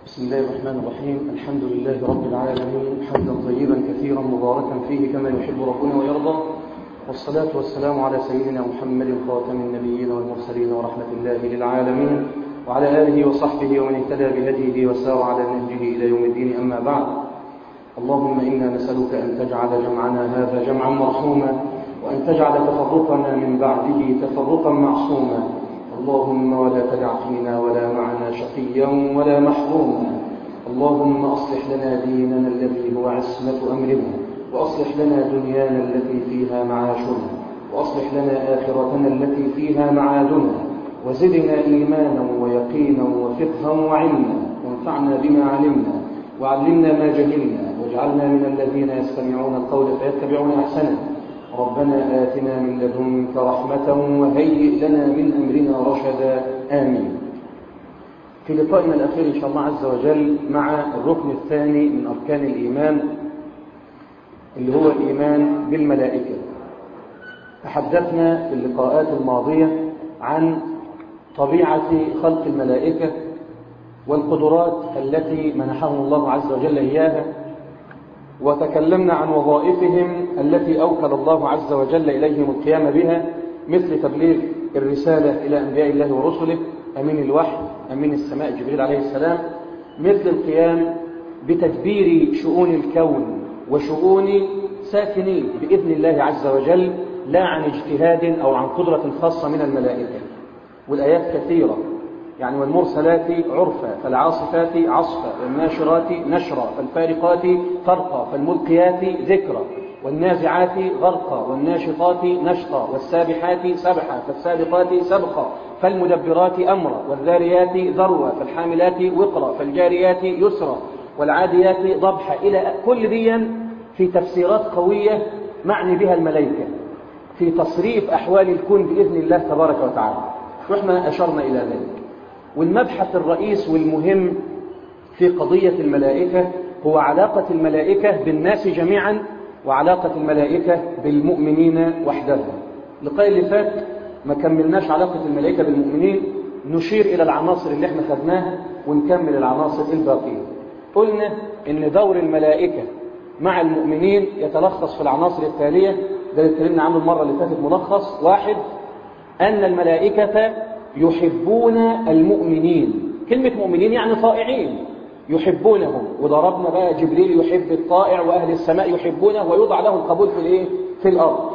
بسم الله الرحمن الرحيم الحمد لله رب العالمين حمدا طيبا كثيرا مباركا فيه كما يحب ربنا ويرضى والصلاة والسلام على سيدنا محمد خاتم النبيين والمرسلين ورحمة الله للعالمين وعلى آله وصحبه ومن اهتدى بهديه وسار على نهجه إلى يوم الدين أما بعد اللهم إنا نسألك أن تجعل جمعنا هذا جمعا مرحوما وأن تجعل تفرقنا من بعده تفرقا معصوما اللهم ولا تدع فينا ولا معنا شقيا ولا محروما اللهم أصلح لنا ديننا الذي هو عصمة أمرنا وأصلح لنا دنيانا التي فيها معاشنا وأصلح لنا آخرتنا التي فيها معادنا وزدنا إيمانا ويقينا وفقها وعلما وانفعنا بما علمنا وعلمنا ما جهلنا واجعلنا من الذين يستمعون القول فيتبعون أحسنه ربنا آتنا من لدنك رحمة وهيئ لنا من أمرنا رشدا آمين في لقائنا الأخير إن شاء الله عز وجل مع الركن الثاني من أركان الإيمان اللي هو الإيمان بالملائكة تحدثنا في اللقاءات الماضية عن طبيعة خلق الملائكة والقدرات التي منحهم الله عز وجل إياها وتكلمنا عن وظائفهم التي أوكل الله عز وجل إليهم القيام بها مثل تبليغ الرسالة إلى أنبياء الله ورسله أمين الوحي أمين السماء جبريل عليه السلام مثل القيام بتدبير شؤون الكون وشؤون ساكنين بإذن الله عز وجل لا عن اجتهاد أو عن قدرة خاصة من الملائكة والآيات كثيرة يعني والمرسلات عرفا فالعاصفات عصفا والناشرات نشرا فالفارقات فرقا فالملقيات ذكرا والنازعات غرقا والناشطات نشطا والسابحات سبحا فالسابقات سبقا فالمدبرات أمرا والذاريات ذروا فالحاملات وقرا فالجاريات يسرا والعاديات ضبحا إلى كل دي في تفسيرات قوية معني بها الملائكة في تصريف أحوال الكون بإذن الله تبارك وتعالى وإحنا أشرنا إلى ذلك والمبحث الرئيس والمهم في قضية الملائكة هو علاقة الملائكة بالناس جميعا وعلاقة الملائكة بالمؤمنين وحدهم اللقاء اللي فات ما كملناش علاقة الملائكة بالمؤمنين نشير إلى العناصر اللي احنا خدناها ونكمل العناصر الباقية قلنا إن دور الملائكة مع المؤمنين يتلخص في العناصر التالية ده اللي اتكلمنا عنه المرة اللي فاتت ملخص واحد أن الملائكة يحبون المؤمنين كلمة مؤمنين يعني طائعين يحبونهم وضربنا بقى جبريل يحب الطائع وأهل السماء يحبونه ويوضع له القبول في الايه في الأرض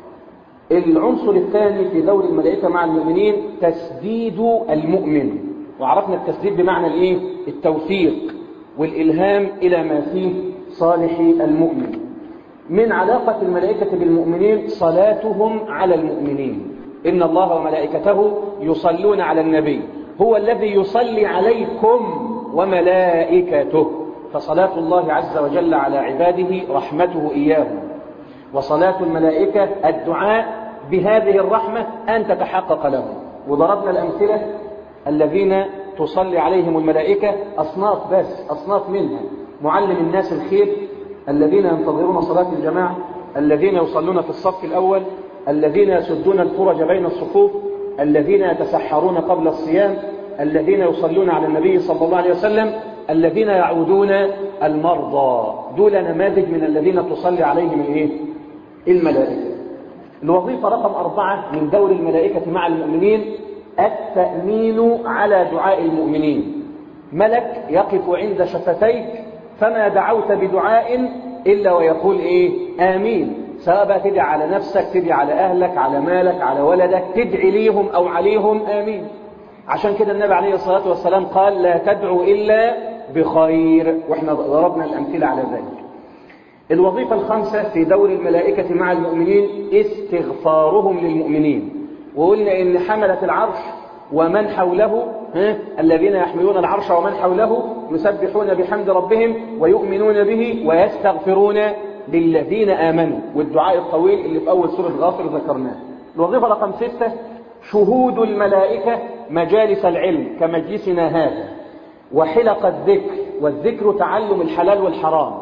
العنصر الثاني في دور الملائكة مع المؤمنين تسديد المؤمن وعرفنا التسديد بمعنى الايه التوثيق والإلهام إلى ما فيه صالح المؤمن من علاقة الملائكة بالمؤمنين صلاتهم على المؤمنين إن الله وملائكته يصلون على النبي هو الذي يصلي عليكم وملائكته فصلاة الله عز وجل على عباده رحمته إياهم وصلاة الملائكة الدعاء بهذه الرحمة أن تتحقق لهم وضربنا الأمثلة الذين تصلي عليهم الملائكة أصناف بس أصناف منها معلم الناس الخير الذين ينتظرون صلاة الجماعة الذين يصلون في الصف الأول الذين يسدون الفرج بين الصفوف الذين يتسحرون قبل الصيام الذين يصلون على النبي صلى الله عليه وسلم الذين يعودون المرضى دول نماذج من الذين تصلي عليهم الايه الملائكة الوظيفة رقم أربعة من دور الملائكة مع المؤمنين التأمين على دعاء المؤمنين ملك يقف عند شفتيك فما دعوت بدعاء إلا ويقول إيه آمين سواء بقى تدعي على نفسك تدعي على أهلك على مالك على ولدك تدعي ليهم أو عليهم آمين عشان كده النبي عليه الصلاة والسلام قال لا تدعوا إلا بخير وإحنا ضربنا الأمثلة على ذلك الوظيفة الخامسة في دور الملائكة مع المؤمنين استغفارهم للمؤمنين وقلنا إن حملة العرش ومن حوله ها الذين يحملون العرش ومن حوله يسبحون بحمد ربهم ويؤمنون به ويستغفرون للذين آمنوا والدعاء الطويل اللي في أول سورة غافر ذكرناه الوظيفة رقم ستة شهود الملائكة مجالس العلم كمجلسنا هذا وحلق الذكر والذكر تعلم الحلال والحرام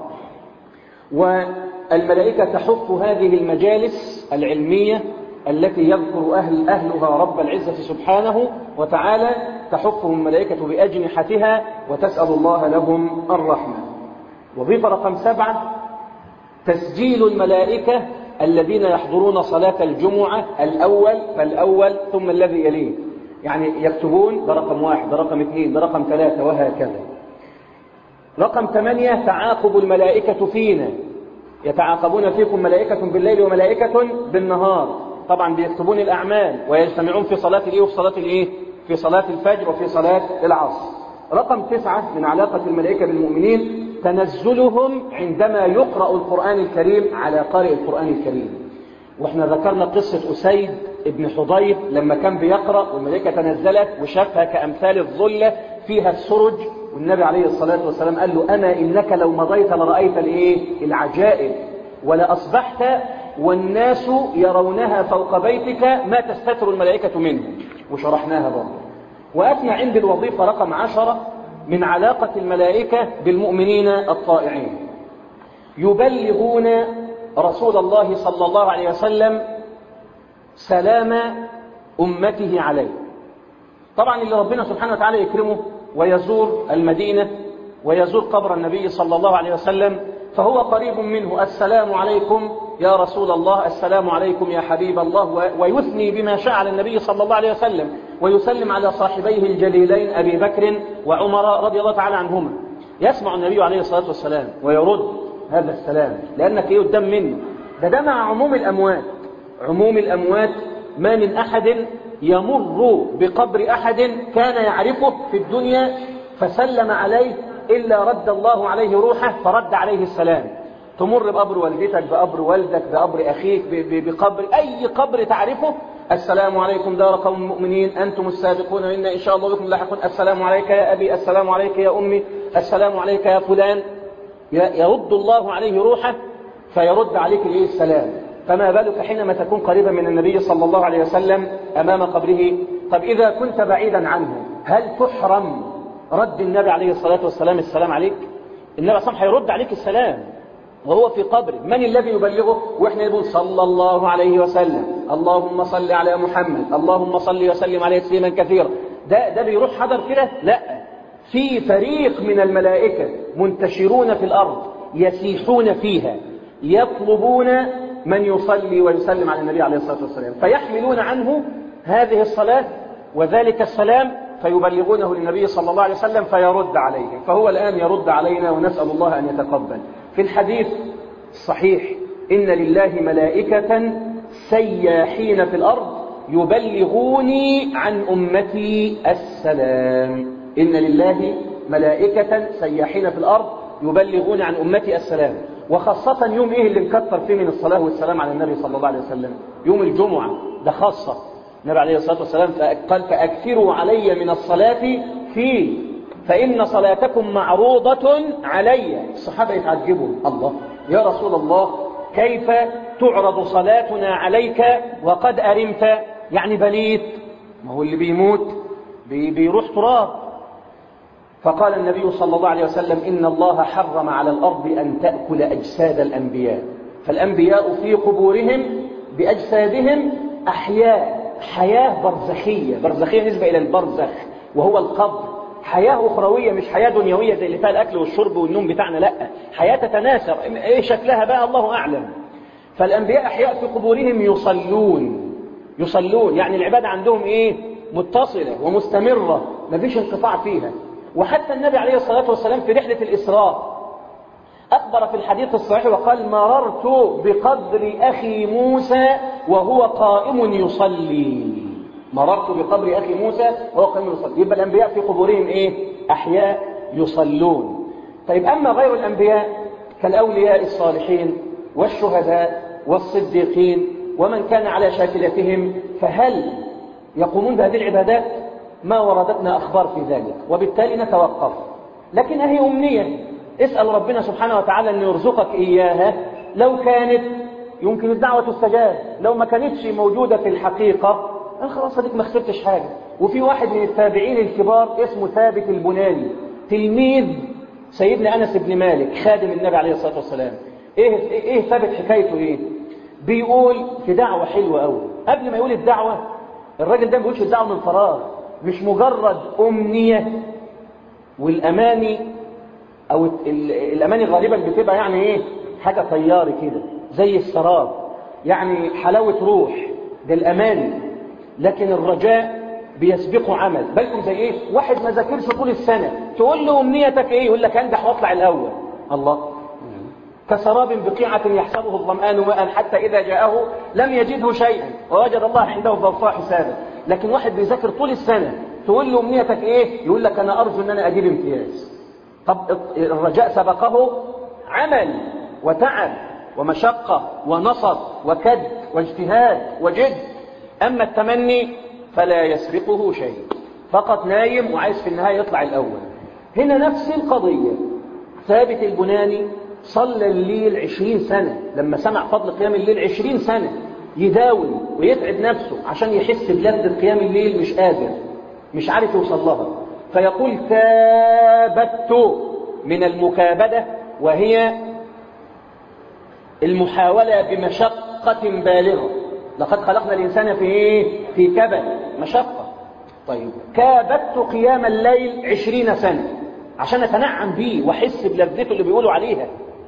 والملائكة تحف هذه المجالس العلمية التي يذكر أهل أهلها رب العزة سبحانه وتعالى تحفهم الملائكة بأجنحتها وتسأل الله لهم الرحمة وظيفة رقم سبعة تسجيل الملائكة الذين يحضرون صلاة الجمعة الأول فالأول ثم الذي يليه يعني يكتبون ده رقم واحد ده رقم اثنين ده رقم ثلاثة وهكذا رقم ثمانية تعاقب الملائكة فينا يتعاقبون فيكم ملائكة بالليل وملائكة بالنهار طبعا بيكتبون الأعمال ويجتمعون في صلاة الإيه وفي صلاة الإيه في صلاة الفجر وفي صلاة العصر رقم تسعة من علاقة الملائكة بالمؤمنين تنزلهم عندما يقرأ القرآن الكريم على قارئ القرآن الكريم واحنا ذكرنا قصة أسيد ابن حضير لما كان بيقرأ والملائكة تنزلت وشافها كأمثال الظلة فيها السرج والنبي عليه الصلاة والسلام قال له أما إنك لو مضيت لرأيت الإيه العجائب ولأصبحت والناس يرونها فوق بيتك ما تستتر الملائكة منه وشرحناها برضه وأتنا عند الوظيفة رقم عشرة من علاقة الملائكة بالمؤمنين الطائعين يبلغون رسول الله صلى الله عليه وسلم سلام أمته عليه طبعا اللي ربنا سبحانه وتعالى يكرمه ويزور المدينة ويزور قبر النبي صلى الله عليه وسلم فهو قريب منه السلام عليكم يا رسول الله السلام عليكم يا حبيب الله ويثني بما شاء على النبي صلى الله عليه وسلم ويسلم على صاحبيه الجليلين أبي بكر وعمر رضي الله تعالى عنهما يسمع النبي عليه الصلاة والسلام ويرد هذا السلام لأنك ايه قدام منه ده ده مع عموم الأموات عموم الأموات ما من أحد يمر بقبر أحد كان يعرفه في الدنيا فسلم عليه إلا رد الله عليه روحه فرد عليه السلام تمر بقبر والدتك بقبر والدك بقبر أخيك بقبر أي قبر تعرفه السلام عليكم دار قوم المؤمنين أنتم السابقون إنا إن شاء الله بكم لاحقون السلام عليك يا أبي السلام عليك يا أمي السلام عليك يا فلان يرد الله عليه روحه فيرد عليك الإيه السلام فما بالك حينما تكون قريبا من النبي صلى الله عليه وسلم أمام قبره طب إذا كنت بعيدا عنه هل تحرم رد النبي عليه الصلاة والسلام السلام عليك النبي صلى الله عليه وسلم هيرد عليك السلام وهو في قبره من الذي يبلغه واحنا نقول صلى الله عليه وسلم اللهم صل على محمد اللهم صل وسلم عليه تسليما كثيرا ده ده بيروح حضر كده لا في فريق من الملائكة منتشرون في الأرض يسيحون فيها يطلبون من يصلي ويسلم على النبي عليه الصلاة والسلام فيحملون عنه هذه الصلاة وذلك السلام فيبلغونه للنبي صلى الله عليه وسلم فيرد عليهم فهو الآن يرد علينا ونسأل الله أن يتقبل في الحديث الصحيح إن لله ملائكة سياحين في الأرض يبلغوني عن أمتي السلام إن لله ملائكة سياحين في الأرض يبلغون عن أمتي السلام وخاصة يوم إيه اللي نكثر فيه من الصلاة والسلام على النبي صلى الله عليه وسلم يوم الجمعة ده خاصة النبي عليه الصلاة والسلام قال فأكثروا علي من الصلاة فيه فإن صلاتكم معروضة علي الصحابة يتعجبوا الله يا رسول الله كيف تعرض صلاتنا عليك وقد أرمت يعني بليت ما هو اللي بيموت بي بيروح تراب فقال النبي صلى الله عليه وسلم إن الله حرم على الأرض أن تأكل أجساد الأنبياء فالأنبياء في قبورهم بأجسادهم أحياء حياة برزخية برزخية نسبة إلى البرزخ وهو القبر حياة أخروية مش حياة دنيوية زي اللي فيها الأكل والشرب والنوم بتاعنا لا حياة تتناسر إيه شكلها بقى الله أعلم فالأنبياء أحياء في قبورهم يصلون يصلون يعني العبادة عندهم إيه متصلة ومستمرة مفيش انقطاع فيها وحتى النبي عليه الصلاة والسلام في رحلة الإسراء أخبر في الحديث الصحيح وقال مررت بقبر أخي موسى وهو قائم يصلي مررت بقبر أخي موسى وهو قائم يصلي يبقى الأنبياء في قبورهم إيه أحياء يصلون طيب أما غير الأنبياء كالأولياء الصالحين والشهداء والصديقين ومن كان على شاكلتهم فهل يقومون بهذه العبادات ما وردتنا أخبار في ذلك وبالتالي نتوقف لكن هي أمنية اسأل ربنا سبحانه وتعالى أن يرزقك إياها لو كانت يمكن الدعوة تستجاب لو ما كانتش موجودة في الحقيقة خلاص هديك ما خسرتش حاجة وفي واحد من التابعين الكبار اسمه ثابت البناني تلميذ سيدنا أنس بن مالك خادم النبي عليه الصلاة والسلام إيه, إيه ثابت حكايته إيه بيقول في دعوة حلوة أوي قبل ما يقول الدعوة الراجل ده ما بيقولش الدعوة من فراغ مش مجرد أمنية والأماني أو الأماني غالبا بتبقى يعني إيه حاجة طياري كده زي السراب يعني حلاوة روح ده الأماني لكن الرجاء بيسبقه عمل بالكم زي ايه واحد ما ذاكرش طول السنة تقول له امنيتك ايه يقول لك انجح واطلع الاول الله كسراب بقيعة يحسبه الظمآن ماء حتى إذا جاءه لم يجده شيئا ووجد الله عنده فوفاه حسابا لكن واحد بيذاكر طول السنة تقول له امنيتك ايه يقول لك انا ارجو ان انا اجيب امتياز طب الرجاء سبقه عمل وتعب ومشقة ونصب وكد واجتهاد وجد اما التمني فلا يسبقه شيء فقط نايم وعايز في النهاية يطلع الاول هنا نفس القضية ثابت البناني صلى الليل عشرين سنة لما سمع فضل قيام الليل عشرين سنة يداوم ويتعب نفسه عشان يحس بلذة قيام الليل مش قادر مش عارف يوصل لها فيقول كابدت من المكابدة وهي المحاولة بمشقة بالغة لقد خلقنا الإنسان في إيه؟ في كبد مشقة طيب كابدت قيام الليل عشرين سنة عشان أتنعم بيه وأحس بلذته اللي بيقولوا عليها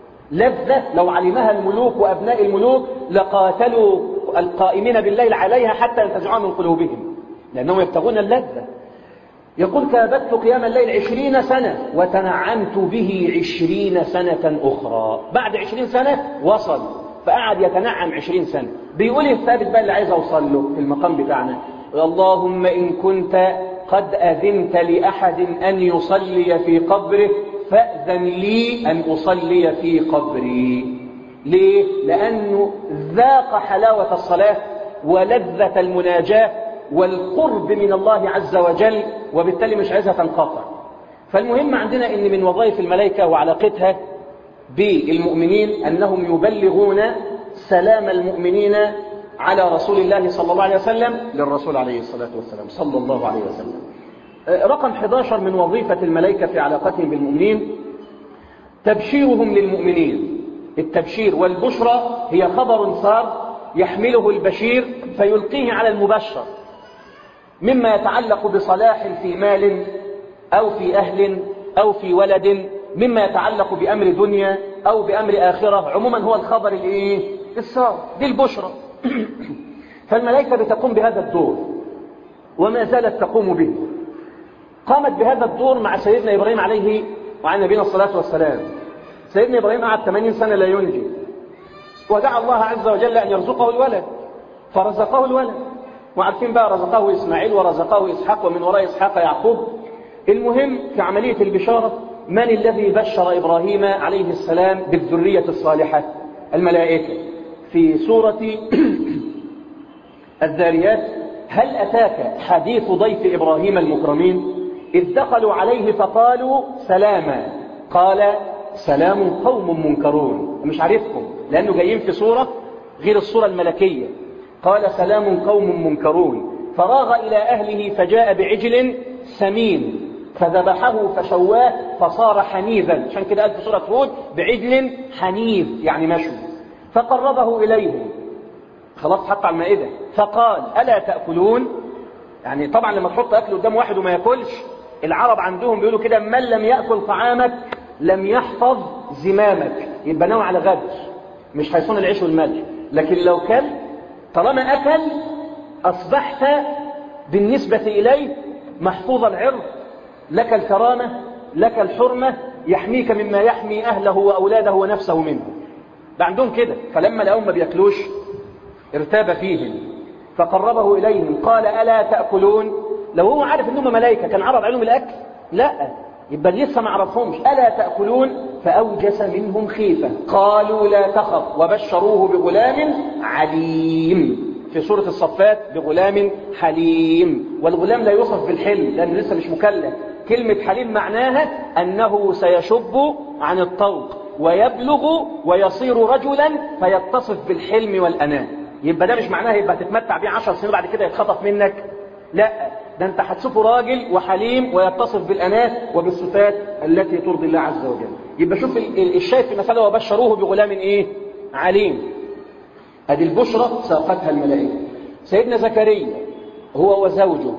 لذة لو علمها الملوك وأبناء الملوك لقاتلوا القائمين بالليل عليها حتى ينتزعوها من قلوبهم لأنهم يبتغون اللذة يقول كابدت قيام الليل عشرين سنة وتنعمت به عشرين سنة أخرى بعد عشرين سنة وصل فقعد يتنعم عشرين سنة بيقول الثابت بقى اللي عايز أوصل له في المقام بتاعنا اللهم إن كنت قد أذنت لأحد أن يصلي في قبره فأذن لي أن أصلي في قبري ليه؟ لأنه ذاق حلاوة الصلاة ولذة المناجاة والقرب من الله عز وجل وبالتالي مش عايزها تنقطع فالمهم عندنا ان من وظائف الملائكة وعلاقتها بالمؤمنين انهم يبلغون سلام المؤمنين على رسول الله صلى الله عليه وسلم للرسول عليه الصلاة والسلام صلى الله عليه وسلم رقم 11 من وظيفة الملائكة في علاقتهم بالمؤمنين تبشيرهم للمؤمنين التبشير والبشرى هي خبر صار يحمله البشير فيلقيه على المبشر مما يتعلق بصلاح في مال أو في أهل أو في ولد مما يتعلق بأمر دنيا أو بأمر آخرة عموما هو الخبر الإيه؟ السار دي البشرى فالملائكة بتقوم بهذا الدور وما زالت تقوم به قامت بهذا الدور مع سيدنا إبراهيم عليه وعلى نبينا الصلاة والسلام سيدنا إبراهيم قعد 80 سنة لا ينجي ودعا الله عز وجل أن يرزقه الولد فرزقه الولد وعارفين بقى رزقه إسماعيل ورزقه إسحاق ومن وراء إسحاق يعقوب المهم في عملية البشارة من الذي بشر إبراهيم عليه السلام بالذرية الصالحة الملائكة في سورة الذاريات هل أتاك حديث ضيف إبراهيم المكرمين إذ دخلوا عليه فقالوا سلاما قال سلام قوم منكرون مش عارفكم لأنه جايين في صورة غير الصورة الملكية قال سلام قوم منكرون فراغ إلى أهله فجاء بعجل سمين فذبحه فشواه فصار حنيذا عشان كده قال في سورة هود بعجل حنيذ يعني مشوي فقربه إليهم خلاص حط على المائدة فقال ألا تأكلون يعني طبعا لما تحط أكل قدام واحد وما يأكلش العرب عندهم بيقولوا كده من لم يأكل طعامك لم يحفظ زمامك يبقى نوع على غدر مش هيصون العيش والملح لكن لو كل طالما أكل أصبحت بالنسبة إليه محفوظ العرض لك الكرامة لك الحرمة يحميك مما يحمي أهله وأولاده ونفسه منه ده عندهم كده فلما لقوهم ما بياكلوش ارتاب فيهم فقربه إليهم قال ألا تأكلون لو هو عارف إنهم ملائكة كان عرض عليهم الأكل لا يبقى لسه ما عرفهمش ألا تأكلون فأوجس منهم خيفة قالوا لا تخف وبشروه بغلام عليم في سورة الصفات بغلام حليم والغلام لا يوصف بالحلم لأنه لسه مش مكلف كلمة حليم معناها أنه سيشب عن الطوق ويبلغ ويصير رجلا فيتصف بالحلم والأناة يبقى ده مش معناه يبقى تتمتع بيه عشر سنين بعد كده يتخطف منك لا ده انت هتشوفه راجل وحليم ويتصف بالأناة وبالصفات التي ترضي الله عز وجل يبقى شوف الشاهد في المسألة وبشروه بغلام ايه عليم ادي البشرى ساقتها الملائكة سيدنا زكريا هو وزوجه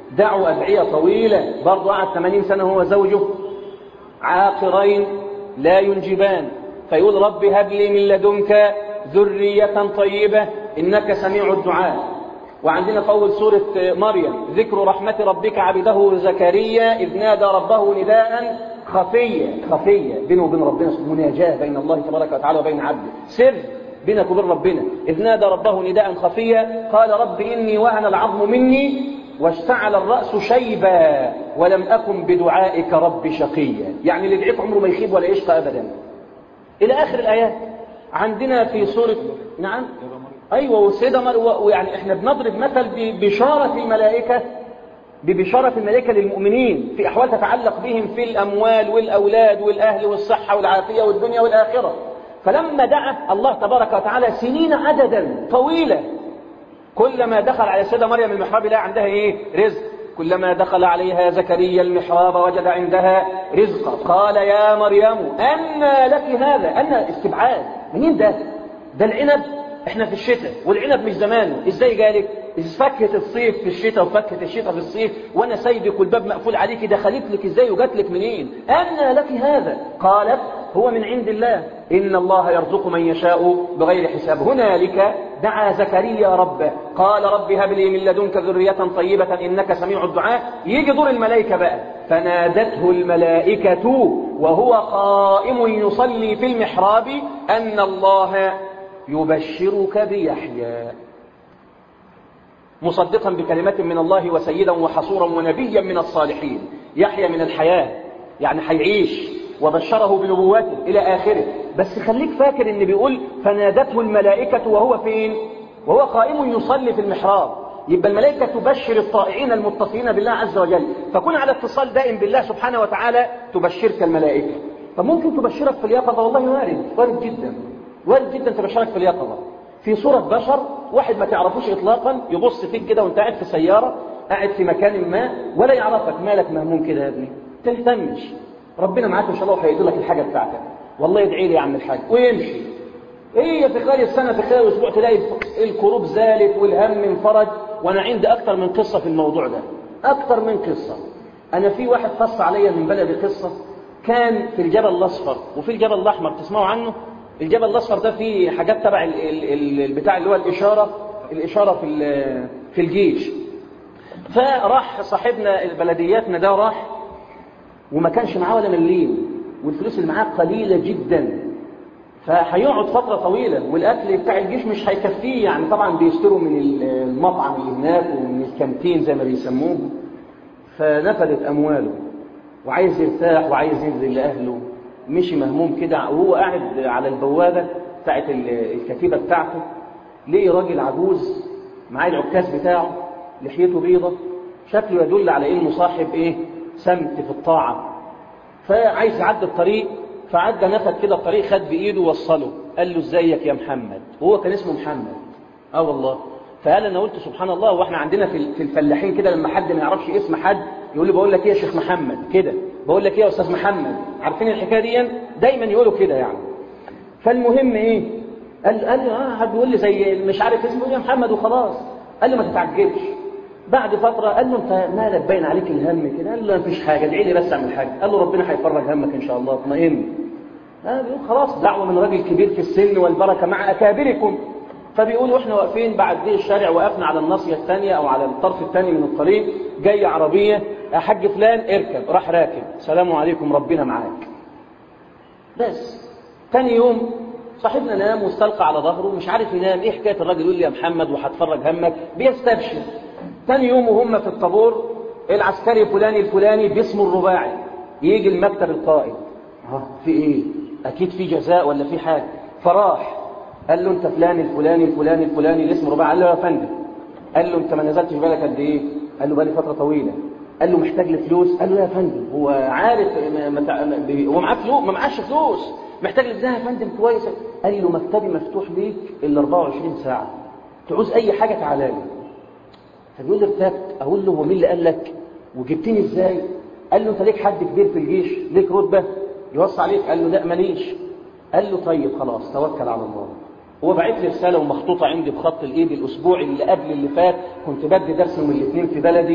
دعوا أدعية طويلة برضه قعد 80 سنة هو زوجه عاقرين لا ينجبان فيقول رب هب لي من لدنك ذرية طيبة إنك سميع الدعاء وعندنا في أول سورة مريم ذكر رحمة ربك عبده زكريا إذ نادى ربه نداء خفية خفية بينه وبين ربنا مناجاة بين الله تبارك وتعالى وبين عبده سر بينك وبين ربنا إذ نادى ربه نداء خفيا قال رب إني وهن العظم مني واشتعل الرأس شيبا ولم أكن بدعائك رب شقيا يعني اللي دعيت عمره ما يخيب ولا يشقى أبدا إلى آخر الآيات عندنا في سورة نعم أيوة والسيدة مر... ويعني إحنا بنضرب مثل ببشارة الملائكة ببشارة الملائكة للمؤمنين في أحوال تتعلق بهم في الأموال والأولاد والأهل والصحة والعافية والدنيا والآخرة فلما دعا الله تبارك وتعالى سنين عددا طويلة كلما دخل على السيدة مريم المحراب لا عندها إيه رزق كلما دخل عليها زكريا المحراب وجد عندها رزقا قال يا مريم أن لك هذا أن استبعاد منين ده ده العنب احنا في الشتاء والعنب مش زمانه ازاي جالك فكة الصيف في الشتاء وفكة الشتاء في الصيف وانا سايبك والباب مقفول عليك دخلت لك ازاي وجات لك منين أن لك هذا قالت هو من عند الله إن الله يرزق من يشاء بغير حساب هنالك دعا زكريا ربه قال رب هب لي من لدنك ذرية طيبة إنك سميع الدعاء يجي دور الملائكة بقى فنادته الملائكة وهو قائم يصلي في المحراب أن الله يبشرك بيحيى مصدقا بكلمات من الله وسيدا وحصورا ونبيا من الصالحين يحيى من الحياة يعني هيعيش وبشره بنبوته إلى آخره بس خليك فاكر ان بيقول فنادته الملائكة وهو فين وهو قائم يصلي في المحراب يبقى الملائكة تبشر الطائعين المتصلين بالله عز وجل فكن على اتصال دائم بالله سبحانه وتعالى تبشرك الملائكة فممكن تبشرك في اليقظة والله وارد وارد جدا وارد جدا تبشرك في اليقظة في صورة بشر واحد ما تعرفوش إطلاقا يبص فيك كده وانت قاعد في سيارة قاعد في مكان ما ولا يعرفك مالك مهموم كده يا ابني تهتمش ربنا معاك ان شاء الله وهيدي لك الحاجة بتاعتك والله يدعي لي يا عم الحاج ويمشي هي في خلال السنة في خلال اسبوع تلاقي الكروب زالت والهم انفرج وانا عندي اكتر من قصة في الموضوع ده اكتر من قصة انا في واحد قص عليا من بلدي قصة كان في الجبل الاصفر وفي الجبل الاحمر تسمعوا عنه الجبل الاصفر ده فيه حاجات تبع البتاع اللي هو الاشارة الاشارة في في الجيش فراح صاحبنا البلدياتنا ده راح وما كانش معاه ولا مليم والفلوس اللي معاه قليلة جدا فهيقعد فترة طويلة والأكل بتاع الجيش مش هيكفيه يعني طبعا بيشتروا من المطعم اللي هناك ومن الكانتين زي ما بيسموه فنفدت أمواله وعايز يرتاح وعايز ينزل لأهله مشي مهموم كده وهو قاعد على البوابة بتاعت الكتيبة بتاعته لقي راجل عجوز معاه العكاز بتاعه لحيته بيضة شكله يدل على انه صاحب ايه سمت في الطاعة فعايز يعدي الطريق فعدى نفد كده الطريق خد بايده ووصله قال له ازيك يا محمد وهو كان اسمه محمد اه والله فقال انا قلت سبحان الله واحنا عندنا في في الفلاحين كده لما حد ما يعرفش اسم حد يقول له بقول لك ايه يا شيخ محمد كده بقول لك ايه يا استاذ محمد عارفين الحكايه دي دايما يقولوا كده يعني فالمهم ايه قال قال لي اه حد بيقول لي زي مش عارف اسمه يا محمد وخلاص قال له ما تتعجبش بعد فترة قال له انت مالك باين عليك الهم كده قال له مفيش حاجة ادعي لي بس اعمل حاجة قال له ربنا هيفرج همك ان شاء الله اطمئن آه بيقول خلاص دعوة من راجل كبير في السن والبركة مع أكابركم فبيقول واحنا واقفين بعد دي الشارع وقفنا على الناصية الثانية او على الطرف الثاني من الطريق جاي عربية حاج فلان اركب راح راكب سلام عليكم ربنا معاك بس تاني يوم صاحبنا نام واستلقى على ظهره مش عارف ينام ايه حكايه الراجل يقول لي يا محمد وهتفرج همك بيستبشر تاني يوم وهم في الطابور العسكري فلاني الفلاني باسمه الرباعي يجي المكتب القائد ها في ايه اكيد في جزاء ولا في حاجه فراح قال له انت فلان الفلاني الفلاني الفلاني اللي اسمه رباعي قال له يا فندم قال له انت ما نزلتش بالك قد ايه قال له بقالي فتره طويله قال له محتاج لفلوس قال له يا فندم هو عارف هو معاه فلوس ما معاش فلوس محتاج لك يا فندم كويس قال له مكتبي مفتوح ليك ال 24 ساعه تعوز اي حاجه تعالى لي فبيقول لي ارتبت اقول له هو مين اللي قال لك وجبتني ازاي قال له انت ليك حد كبير في الجيش ليك رتبه يوصي عليك قال له لا ماليش قال له طيب خلاص توكل على الله هو بعت لي رساله ومخطوطه عندي بخط الايد الاسبوع اللي قبل اللي فات كنت بدي درس يوم الاثنين في بلدي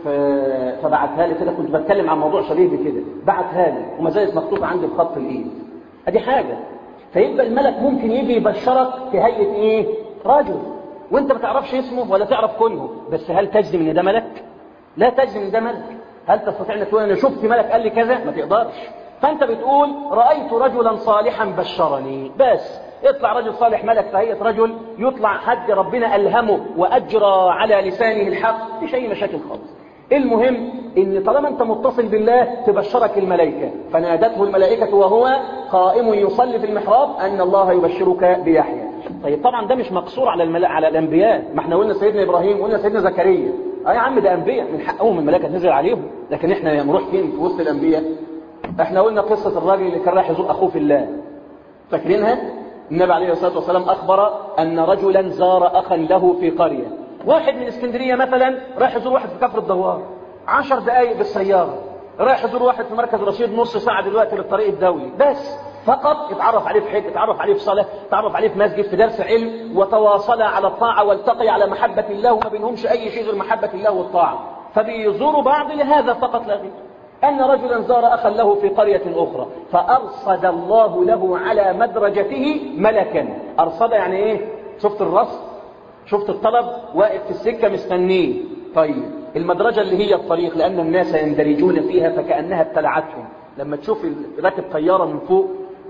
فبعتها لي كده كنت بتكلم عن موضوع شبيه بكده بعتها لي وما زالت مكتوبة عندي بخط الإيد أدي حاجة فيبقى الملك ممكن يجي يبشرك في هيئة إيه؟ رجل وأنت ما تعرفش اسمه ولا تعرف كنه بس هل تجزم إن ده ملك؟ لا تجزم إن ده ملك هل تستطيع أن تقول أنا شفت ملك قال لي كذا؟ ما تقدرش فأنت بتقول رأيت رجلا صالحا بشرني بس يطلع رجل صالح ملك في هيئة رجل يطلع حد ربنا ألهمه وأجرى على لسانه الحق مفيش أي مشاكل خالص المهم ان طالما انت متصل بالله تبشرك الملائكة فنادته الملائكة وهو قائم يصلي في المحراب ان الله يبشرك بيحيى طيب طبعا ده مش مقصور على الملا... على الانبياء ما احنا قلنا سيدنا ابراهيم وقلنا سيدنا زكريا اه يا عم ده انبياء من حقهم الملائكه تنزل عليهم لكن احنا نروح فين في وسط الانبياء احنا قلنا قصه الراجل اللي كان رايح يزور اخوه في الله فاكرينها النبي عليه الصلاه والسلام اخبر ان رجلا زار اخا له في قريه واحد من اسكندريه مثلا رايح يزور واحد في كفر الدوار عشر دقائق بالسياره رايح يزور واحد في مركز رشيد نص ساعه دلوقتي للطريق الدولي بس فقط اتعرف عليه في حج اتعرف عليه في صلاه اتعرف عليه في مسجد في درس علم وتواصلا على الطاعه والتقي على محبه الله وما بينهمش اي شيء غير محبه الله والطاعه فبيزوروا بعض لهذا فقط لا غير أن رجلا زار أخا له في قرية أخرى فأرصد الله له على مدرجته ملكا أرصد يعني إيه شفت الرصد شفت الطلب واقف في السكة مستنيه طيب المدرجة اللي هي الطريق لأن الناس يندرجون فيها فكأنها ابتلعتهم لما تشوف راكب طيارة من فوق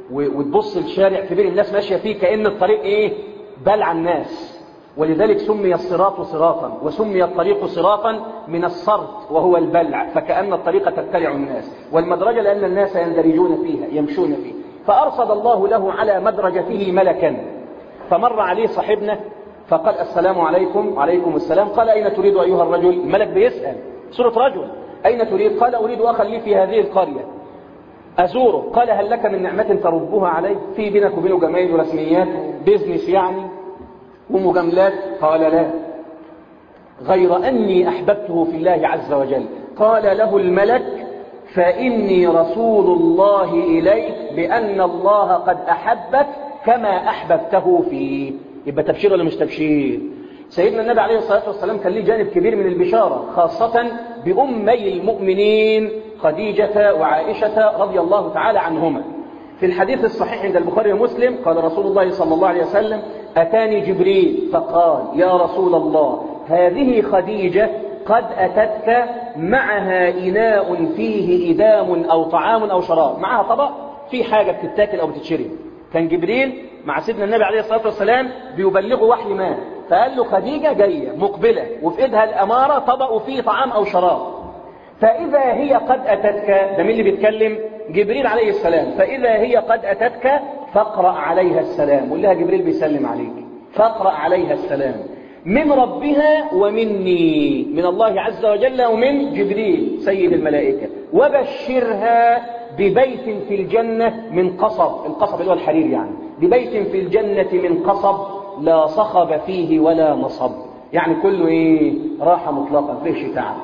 وتبص الشارع كبير الناس ماشية فيه كأن الطريق إيه بلع الناس ولذلك سمي الصراط صراطا وسمي الطريق صراطا من الصرط وهو البلع فكأن الطريق تبتلع الناس والمدرجة لأن الناس يندرجون فيها يمشون فيه فأرصد الله له على مدرجته ملكا فمر عليه صاحبنا فقال السلام عليكم وعليكم السلام قال أين تريد أيها الرجل الملك بيسأل سورة رجل أين تريد قال أريد أخا لي في هذه القرية أزوره قال هل لك من نعمة تربها علي في بينك وبينه جمايل ورسميات بيزنس يعني ومجاملات قال لا غير أني أحببته في الله عز وجل قال له الملك فإني رسول الله إليك بأن الله قد أحبك كما أحببته فيه يبقى تبشير ولا مش تبشير سيدنا النبي عليه الصلاة والسلام كان ليه جانب كبير من البشارة خاصة بأمي المؤمنين خديجة وعائشة رضي الله تعالى عنهما في الحديث الصحيح عند البخاري ومسلم قال رسول الله صلى الله عليه وسلم أتاني جبريل فقال يا رسول الله هذه خديجة قد أتتك معها إناء فيه إدام أو طعام أو شراب معها طبق في حاجة بتتاكل أو بتتشرب كان جبريل مع سيدنا النبي عليه الصلاة والسلام بيبلغه وحي ما فقال له خديجة جاية مقبلة وفي إيدها الأمارة طبق فيه طعام أو شراب فإذا هي قد أتتك ده مين اللي بيتكلم جبريل عليه السلام فإذا هي قد أتتك فاقرأ عليها السلام قول لها جبريل بيسلم عليك فاقرأ عليها السلام من ربها ومني من الله عز وجل ومن جبريل سيد الملائكة وبشرها ببيت في الجنة من قصب القصب اللي هو الحرير يعني ببيت في الجنة من قصب لا صخب فيه ولا نصب يعني كله ايه راحة مطلقة فيش تعب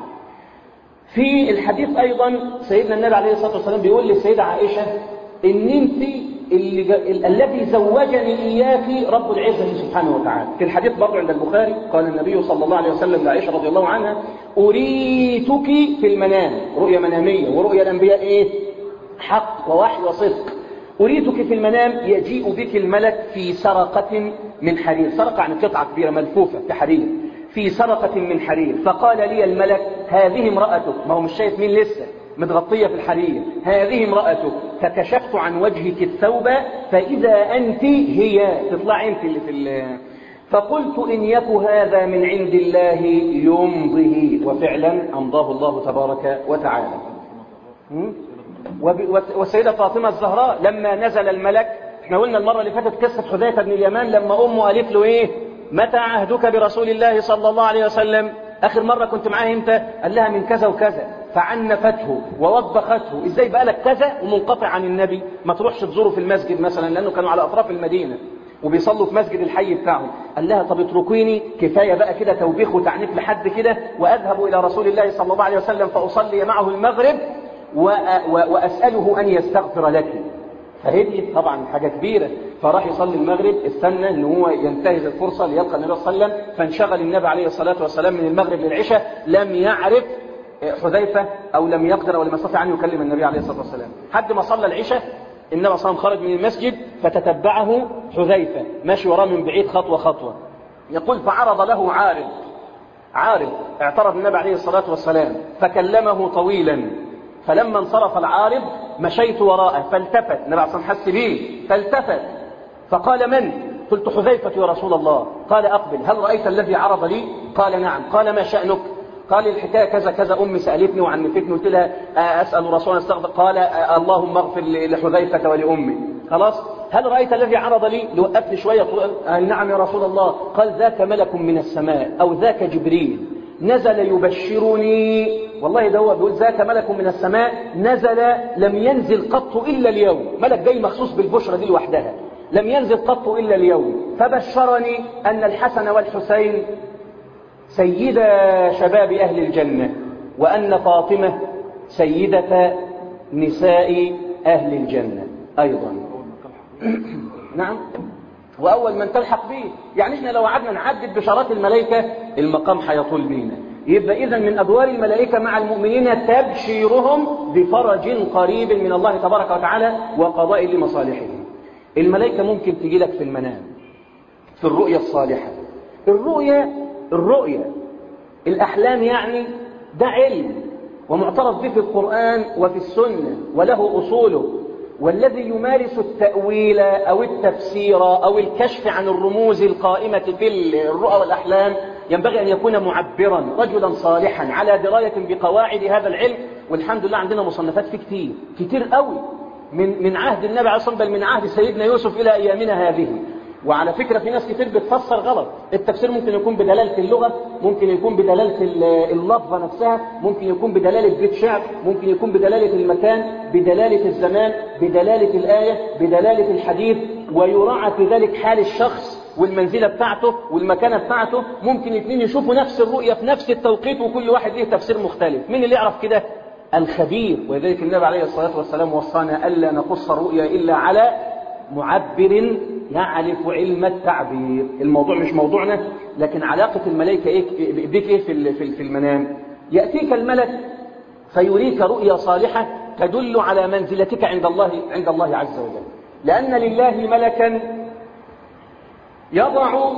في الحديث ايضا سيدنا النبي عليه الصلاة والسلام بيقول للسيدة عائشة ان انت اللي الذي زوجني اياك رب العزة سبحانه وتعالى في الحديث برضه عند البخاري قال النبي صلى الله عليه وسلم لعائشة رضي الله عنها اريتك في المنام رؤيا منامية ورؤيا الانبياء ايه حق ووحي وصدق أريدك في المنام يجيء بك الملك في سرقة من حرير سرقة يعني قطعة كبيرة ملفوفة كحرير في سرقة من حرير فقال لي الملك هذه امرأتك ما هو مش شايف مين لسه متغطية في الحرير هذه امرأتك فكشفت عن وجهك الثوب فإذا أنت هي تطلع أنت اللي في ال فقلت إن يك هذا من عند الله يمضه وفعلا أمضاه الله تبارك وتعالى والسيدة فاطمة الزهراء لما نزل الملك احنا قلنا المرة اللي فاتت قصة حذيفة بن اليمان لما أمه قالت له إيه متى عهدك برسول الله صلى الله عليه وسلم آخر مرة كنت معاه امتى قال لها من كذا وكذا فعنفته ووبخته ازاي بقى لك كذا ومنقطع عن النبي ما تروحش تزوره في المسجد مثلا لأنه كانوا على أطراف المدينة وبيصلوا في مسجد الحي بتاعهم قال لها طب اتركيني كفاية بقى كده توبيخ وتعنيف لحد كده وأذهب إلى رسول الله صلى الله عليه وسلم فأصلي معه المغرب وأسأله أن يستغفر لك فهديت طبعا حاجة كبيرة فراح يصلي المغرب استنى ان هو ينتهز الفرصة ليلقى النبي صلى الله عليه وسلم فانشغل النبي عليه الصلاة والسلام من المغرب للعشاء لم يعرف حذيفة أو لم يقدر أو لم يستطع أن يكلم النبي عليه الصلاة والسلام حد ما صلى العشاء النبي صلى الله عليه وسلم خرج من المسجد فتتبعه حذيفة ماشي وراه من بعيد خطوة خطوة يقول فعرض له عارض عارض اعترض النبي عليه الصلاة والسلام فكلمه طويلا فلما انصرف العارض مشيت وراءه فالتفت النبي عليه الصلاة حس بيه فالتفت فقال من قلت حذيفة يا رسول الله قال أقبل هل رأيت الذي عرض لي قال نعم قال ما شأنك قال الحكاية كذا كذا أمي سألتني وعنفتني قلت لها أسأل رسول استغفر قال اللهم اغفر لحذيفة ولأمي خلاص هل رأيت الذي عرض لي لوقفني شوية قال نعم يا رسول الله قال ذاك ملك من السماء أو ذاك جبريل نزل يبشرني والله ده هو بيقول ذاك ملك من السماء نزل لم ينزل قط إلا اليوم ملك جاي مخصوص بالبشرى دي لوحدها لم ينزل قط إلا اليوم فبشرني أن الحسن والحسين سيدا شباب أهل الجنة وأن فاطمة سيدة نساء أهل الجنة أيضا نعم وأول من تلحق به يعني احنا لو قعدنا نعدد بشارات الملائكة المقام هيطول بينا يبقى إذا من أدوار الملائكة مع المؤمنين تبشيرهم بفرج قريب من الله تبارك وتعالى وقضاء لمصالحهم الملائكة ممكن تجي لك في المنام في الرؤية الصالحة الرؤية الرؤية الأحلام يعني ده علم ومعترف به في القرآن وفي السنة وله أصوله والذي يمارس التأويل أو التفسير أو الكشف عن الرموز القائمة في الرؤى والأحلام ينبغي أن يكون معبرا رجلا صالحا على دراية بقواعد هذا العلم والحمد لله عندنا مصنفات فيه كتير كتير قوي من من عهد النبي عليه الصلاة والسلام بل من عهد سيدنا يوسف إلى أيامنا هذه وعلى فكرة في ناس كتير بتفسر غلط التفسير ممكن يكون بدلالة اللغة ممكن يكون بدلالة اللفظة نفسها ممكن يكون بدلالة بيت شعر ممكن يكون بدلالة المكان بدلالة الزمان بدلالة الآية بدلالة الحديث ويراعى في ذلك حال الشخص والمنزلة بتاعته والمكانة بتاعته ممكن اثنين يشوفوا نفس الرؤية في نفس التوقيت وكل واحد ليه تفسير مختلف مين اللي يعرف كده الخبير ولذلك النبي عليه الصلاة والسلام وصانا ألا نقص الرؤيا إلا على معبر يعرف علم التعبير الموضوع مش موضوعنا لكن علاقة الملائكة إيه بك إيه في في المنام يأتيك الملك فيريك رؤيا صالحة تدل على منزلتك عند الله عند الله عز وجل لأن لله ملكا يضع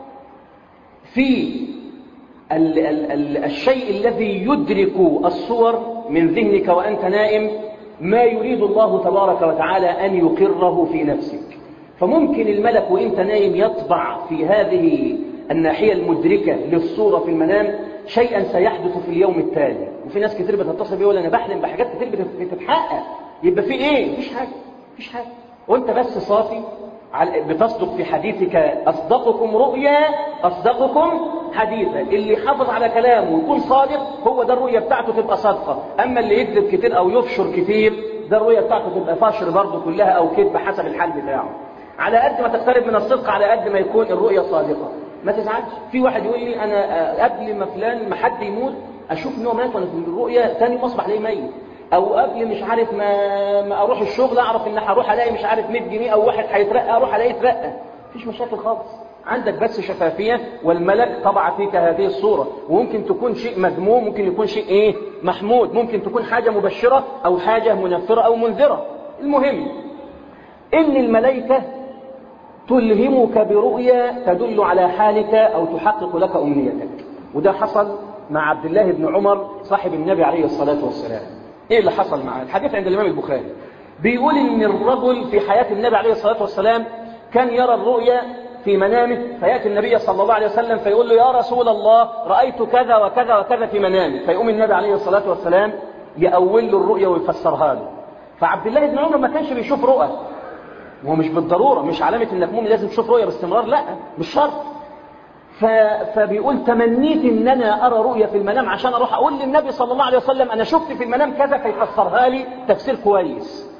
في ال ال ال الشيء الذي يدرك الصور من ذهنك وأنت نائم ما يريد الله تبارك وتعالى أن يقره في نفسك فممكن الملك وانت نايم يطبع في هذه الناحية المدركة للصورة في المنام شيئا سيحدث في اليوم التالي وفي ناس كتير بتتصل بيقول انا بحلم بحاجات كتير بتتحقق يبقى في ايه مفيش حاجة مفيش حاجة وانت بس صافي بتصدق في حديثك أصدقكم رؤيا أصدقكم حديثا اللي حافظ على كلامه ويكون صادق هو ده الرؤية بتاعته تبقى صادقة أما اللي يكذب كتير أو يفشر كتير ده الرؤية بتاعته تبقى فاشر برضه كلها أو كذب حسب الحال بتاعه على قد ما تقترب من الصدق على قد ما يكون الرؤية صادقة ما تزعلش في واحد يقول لي أنا قبل ما فلان ما حد يموت أشوف إن هو مات وأنا في الرؤية ثاني يوم أصبح ليه ميت او قبل مش عارف ما, ما اروح الشغل اعرف ان هروح الاقي مش عارف 100 جنيه او واحد هيترقى اروح الاقيه اترقى مفيش مشاكل خالص عندك بس شفافية والملك طبع فيك هذه الصورة وممكن تكون شيء مذموم ممكن يكون شيء ايه محمود ممكن تكون حاجة مبشرة او حاجة منفرة او منذرة المهم ان الملائكة تلهمك برؤيا تدل على حالك او تحقق لك امنيتك وده حصل مع عبد الله بن عمر صاحب النبي عليه الصلاة والسلام ايه اللي حصل معاه الحديث عند الامام البخاري بيقول ان الرجل في حياة النبي عليه الصلاة والسلام كان يرى الرؤيا في منامه فيأتي النبي صلى الله عليه وسلم فيقول له يا رسول الله رأيت كذا وكذا وكذا في منامي فيقوم النبي عليه الصلاة والسلام يأول له الرؤيا ويفسرها له فعبد الله بن عمر ما كانش بيشوف رؤى وهو مش بالضرورة مش علامة انك مؤمن لازم تشوف رؤيا باستمرار لا مش شرط ف... فبيقول تمنيت ان انا ارى رؤيا في المنام عشان اروح اقول للنبي صلى الله عليه وسلم انا شفت في المنام كذا فيفسرها لي تفسير كويس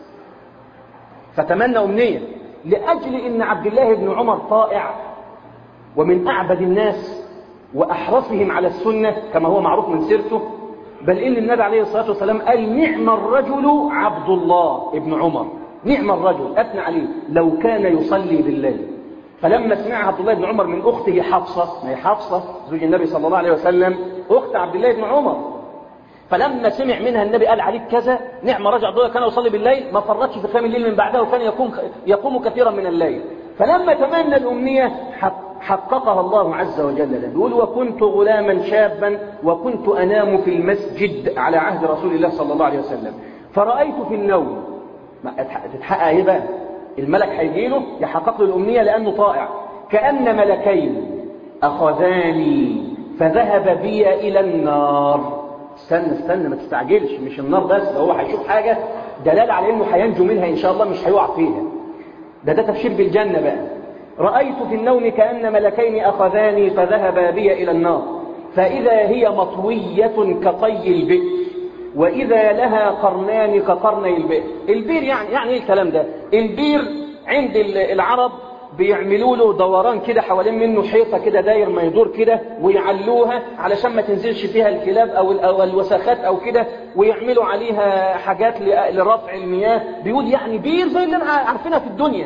فتمنى امنيه لاجل ان عبد الله بن عمر طائع ومن اعبد الناس واحرصهم على السنه كما هو معروف من سيرته بل ان النبي عليه الصلاه والسلام قال نعم الرجل عبد الله ابن عمر نعم الرجل اثنى عليه لو كان يصلي بالليل فلما سمع عبد الله بن عمر من اخته حفصه ما هي حفصه زوج النبي صلى الله عليه وسلم اخت عبد الله بن عمر فلما سمع منها النبي قال عليك كذا نعم رجع ضوء كان يصلي بالليل ما فرطش في قيام الليل من بعدها وكان يقوم يقوم كثيرا من الليل فلما تمنى الأمنية حققها الله عز وجل له بيقول وكنت غلاما شابا وكنت أنام في المسجد على عهد رسول الله صلى الله عليه وسلم فرأيت في النوم تتحقق ايه بقى الملك هيجي له يحقق له الأمنية لأنه طائع كأن ملكين أخذاني فذهب بي إلى النار استنى استنى ما تستعجلش مش النار بس ده هو هيشوف حاجة دلالة على انه هينجو منها ان شاء الله مش هيقع فيها ده ده تبشير بالجنة بقى رأيت في النوم كأن ملكين أخذاني فذهبا بي إلى النار فإذا هي مطوية كطي البئر وإذا لها قرنان كقرني البئر البير يعني يعني ايه الكلام ده البير عند العرب بيعملوا له دوران كده حوالين منه حيطه كده داير ما يدور كده ويعلوها علشان ما تنزلش فيها الكلاب او او الوساخات او كده ويعملوا عليها حاجات لرفع المياه بيقول يعني بير زي اللي عارفينها في الدنيا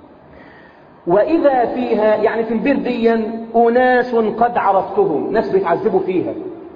واذا فيها يعني في البير دي اناس قد عرفتهم ناس بيتعذبوا فيها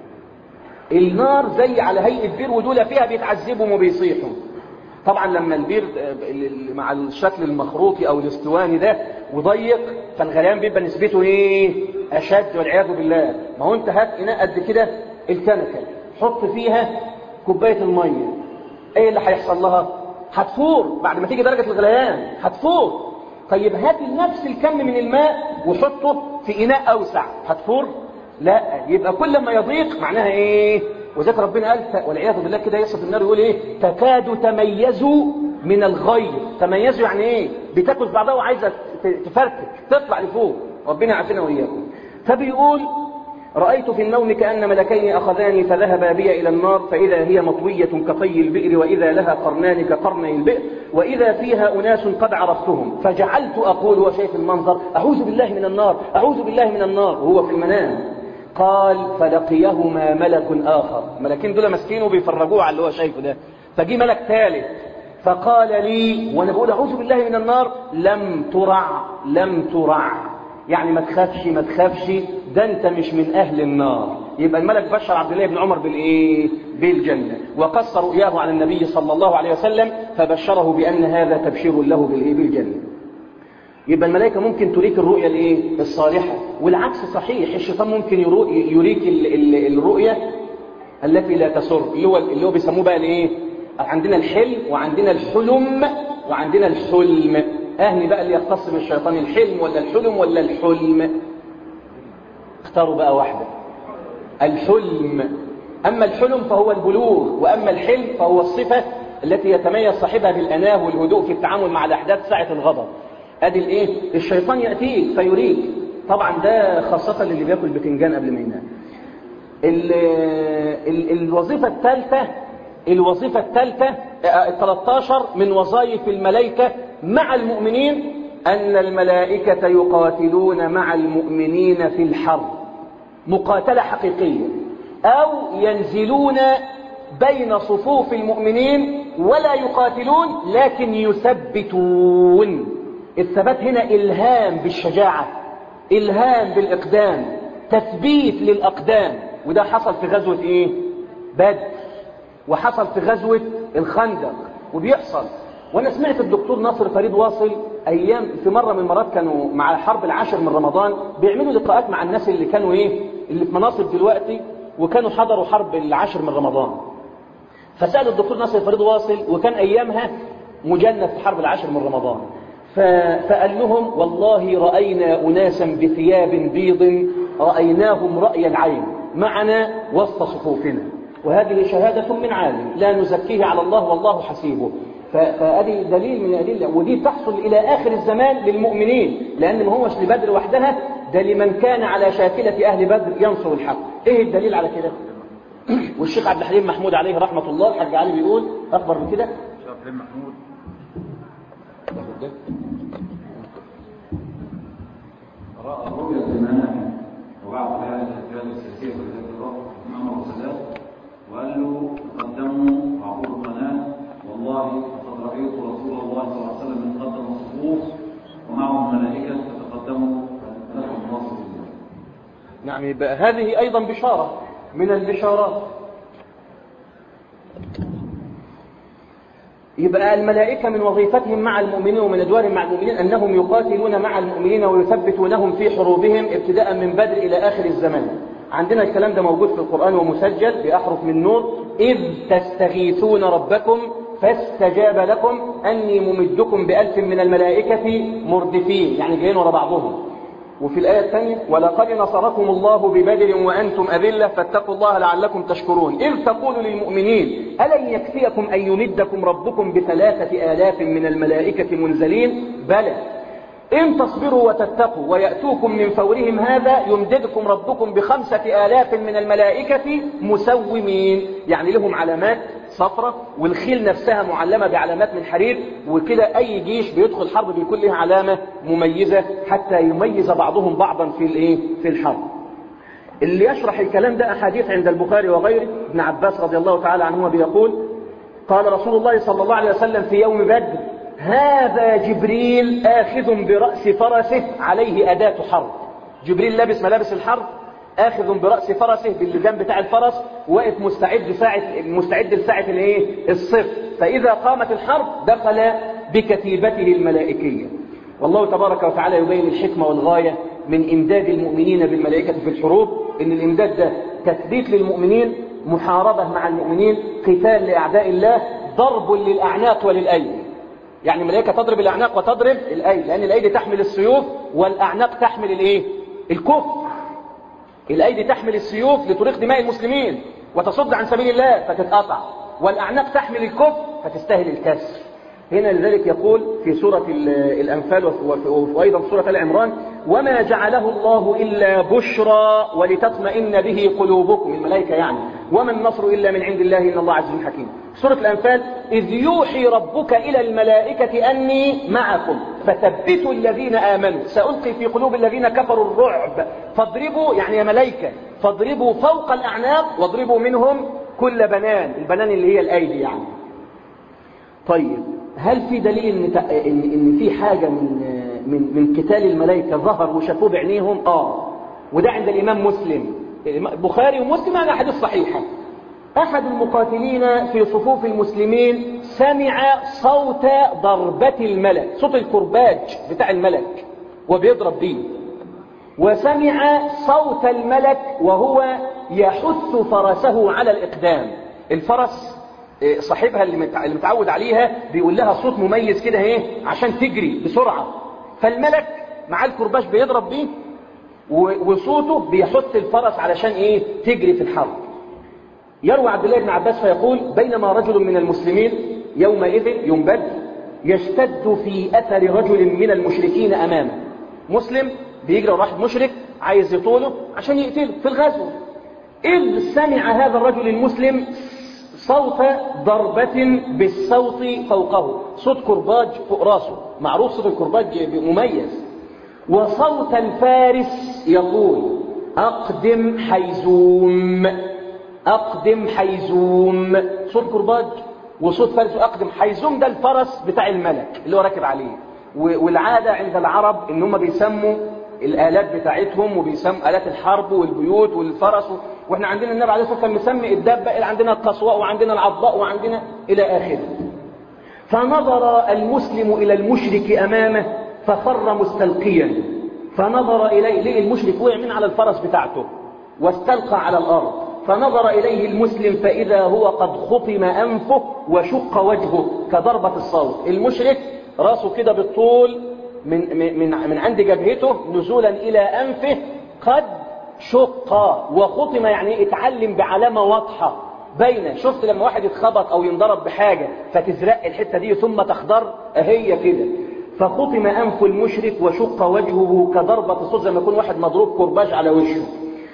النار زي على هيئه بير ودول فيها بيتعذبوا وبيصيحوا طبعا لما البير مع الشكل المخروطي او الاسطواني ده وضيق فالغليان بيبقى نسبته ايه اشد والعياذ بالله ما هو انت هات اناء قد كده الكنكه حط فيها كوبايه الميه ايه اللي هيحصل لها هتفور بعد ما تيجي درجه الغليان هتفور طيب هات نفس الكم من الماء وحطه في اناء اوسع هتفور لا يبقى كل ما يضيق معناها ايه وذلك ربنا قال والعياذ بالله كده يصف النار يقول ايه تكاد تميزوا من الغيظ تميزوا يعني ايه بتاكل بعضها وعايزه تفرتك تطلع لفوق ربنا يعافينا واياكم فبيقول رأيت في النوم كأن ملكين أخذاني فذهبا بي إلى النار فإذا هي مطوية كطي البئر وإذا لها قرنان كقرني البئر وإذا فيها أناس قد عرفتهم فجعلت أقول وشايف المنظر أعوذ بالله من النار أعوذ بالله من النار وهو في المنام قال فلقيهما ملك آخر ملكين دول ماسكينه بيفرجوه على اللي هو شايفه ده فجي ملك ثالث فقال لي وانا بقول اعوذ بالله من النار لم ترع لم ترع يعني ما تخافش ما تخافش ده انت مش من اهل النار يبقى الملك بشر عبد الله بن عمر بالايه بالجنه وقص رؤياه على النبي صلى الله عليه وسلم فبشره بان هذا تبشير له بالايه بالجنه يبقى الملائكة ممكن تريك الرؤية الايه الصالحة والعكس صحيح الشيطان ممكن يريك الرؤية التي لا تسر اللي هو اللي هو بيسموه بقى الايه عندنا الحلم وعندنا الحلم وعندنا الحلم اهلي بقى اللي يختص بالشيطان الحلم ولا الحلم ولا الحلم اختاروا بقى واحدة الحلم اما الحلم فهو البلوغ واما الحلم فهو الصفة التي يتميز صاحبها بالاناه والهدوء في التعامل مع الاحداث ساعة الغضب ادي الايه الشيطان ياتيك فيريك طبعا ده خاصه للي بياكل بتنجان قبل ما ينام ال ال الوظيفه الثالثه الوظيفه الثالثه ال 13 من وظائف الملائكه مع المؤمنين ان الملائكه يقاتلون مع المؤمنين في الحرب مقاتله حقيقيه او ينزلون بين صفوف المؤمنين ولا يقاتلون لكن يثبتون الثبات هنا إلهام بالشجاعة إلهام بالإقدام تثبيت للأقدام وده حصل في غزوة إيه؟ بدر وحصل في غزوة الخندق وبيحصل وأنا سمعت الدكتور ناصر فريد واصل أيام في مرة من المرات كانوا مع الحرب العاشر من رمضان بيعملوا لقاءات مع الناس اللي كانوا إيه؟ اللي في مناصب دلوقتي وكانوا حضروا حرب العاشر من رمضان فسأل الدكتور ناصر فريد واصل وكان أيامها مجند في حرب العاشر من رمضان فقال لهم والله رأينا أناسا بثياب بيض رأيناهم رأي العين معنا وسط صفوفنا وهذه شهادة من عالم لا نزكيه على الله والله حسيبه فهذه دليل من الأدلة ودي تحصل إلى آخر الزمان للمؤمنين لأن ما هوش لبدر وحدها ده لمن كان على شاكلة أهل بدر ينصر الحق إيه الدليل على كده والشيخ عبد الحليم محمود عليه رحمة الله الحاج علي بيقول أكبر من كده الشيخ عبد الحليم محمود رأى رؤية المنام وبعد هذا الأحداث السياسية والتي رأى محمد السادات وقال له تقدموا عبور القناة والله لقد رأيت رسول الله صلى الله عليه وسلم قدم الصفوف ومعه الملائكة تتقدموا لكم ناصر الله نعم يبقى هذه أيضا بشارة من البشارات يبقى الملائكة من وظيفتهم مع المؤمنين ومن أدوارهم مع المؤمنين أنهم يقاتلون مع المؤمنين ويثبتونهم في حروبهم ابتداء من بدر إلى آخر الزمان عندنا الكلام ده موجود في القرآن ومسجل بأحرف من نور إذ تستغيثون ربكم فاستجاب لكم أني ممدكم بألف من الملائكة مردفين يعني جايين ورا بعضهم وفي الآية الثانية ولقد نصركم الله ببدر وأنتم أذلة فاتقوا الله لعلكم تشكرون إذ تقول للمؤمنين ألن يكفيكم أن يمدكم ربكم بثلاثة آلاف من الملائكة منزلين بلى إن تصبروا وتتقوا ويأتوكم من فورهم هذا يمددكم ربكم بخمسة آلاف من الملائكة مسومين يعني لهم علامات صفرة والخيل نفسها معلمة بعلامات من حرير وكده أي جيش بيدخل حرب بيكون لها علامة مميزة حتى يميز بعضهم بعضا في الايه في الحرب اللي يشرح الكلام ده أحاديث عند البخاري وغيره ابن عباس رضي الله تعالى عنهما بيقول قال رسول الله صلى الله عليه وسلم في يوم بدر هذا جبريل آخذ برأس فرسه عليه أداة حرب جبريل لابس ملابس الحرب آخذ برأس فرسه باللجام بتاع الفرس واقف مستعد ساعة مستعد لساعة الايه الصف فإذا قامت الحرب دخل بكتيبته الملائكية والله تبارك وتعالى يبين الحكمة والغاية من إمداد المؤمنين بالملائكة في الحروب إن الإمداد ده تثبيت للمؤمنين محاربة مع المؤمنين قتال لأعداء الله ضرب للأعناق وللأيدي يعني الملائكة تضرب الأعناق وتضرب الأيدي لأن الأيدي تحمل السيوف والأعناق تحمل الإيه الكفر الأيدي تحمل السيوف لتريق دماء المسلمين وتصد عن سبيل الله فتتقطع والأعناق تحمل الكفر فتستاهل الكسر هنا لذلك يقول في سورة الأنفال وأيضا في سورة العمران وما جعله الله إلا بشرى ولتطمئن به قلوبكم الملائكة يعني وما النصر إلا من عند الله إن الله عزيز حكيم سورة الأنفال إذ يوحي ربك إلى الملائكة أني معكم فثبتوا الذين آمنوا سألقي في قلوب الذين كفروا الرعب فاضربوا يعني يا ملائكة فاضربوا فوق الأعناق واضربوا منهم كل بنان البنان اللي هي الأيدي يعني طيب هل في دليل ان ان ان في حاجه من من من قتال الملائكه ظهر وشافوه بعينيهم اه وده عند الامام مسلم البخاري ومسلم على احاديث صحيحه احد المقاتلين في صفوف المسلمين سمع صوت ضربه الملك صوت الكرباج بتاع الملك وبيضرب بيه وسمع صوت الملك وهو يحث فرسه على الاقدام الفرس صاحبها اللي متعود عليها بيقول لها صوت مميز كده ايه عشان تجري بسرعة فالملك مع الكرباج بيضرب بيه وصوته بيحث الفرس علشان ايه تجري في الحرب يروي عبد الله بن عباس فيقول بينما رجل من المسلمين يومئذ يوم بدر يشتد في اثر رجل من المشركين امامه مسلم بيجري واحد مشرك عايز يطوله عشان يقتله في الغزو إذ سمع هذا الرجل المسلم صوت ضربة بالصوت فوقه صوت كرباج فوق راسه معروف صوت الكرباج مميز وصوت الفارس يقول أقدم حيزوم أقدم حيزوم صوت كرباج وصوت فارس أقدم حيزوم ده الفرس بتاع الملك اللي هو راكب عليه والعادة عند العرب إن هم بيسموا الآلات بتاعتهم وبيسموا آلات الحرب والبيوت والفرس واحنا عندنا النبي عليه الصلاة والسلام مسمي الدابة اللي عندنا القصواء وعندنا العضاء وعندنا إلى آخره فنظر المسلم إلى المشرك أمامه فخر مستلقيا فنظر إليه ليه المشرك وقع من على الفرس بتاعته واستلقى على الأرض فنظر إليه المسلم فإذا هو قد خطم أنفه وشق وجهه كضربة الصوت المشرك راسه كده بالطول من, من, من عند جبهته نزولا إلى أنفه قد شق وخطم يعني اتعلم بعلامة واضحة باينة شفت لما واحد يتخبط أو ينضرب بحاجة فتزرق الحتة دي ثم تخضر هي كده فخطم أنف المشرك وشق وجهه كضربة الصوت زي ما يكون واحد مضروب كرباج على وشه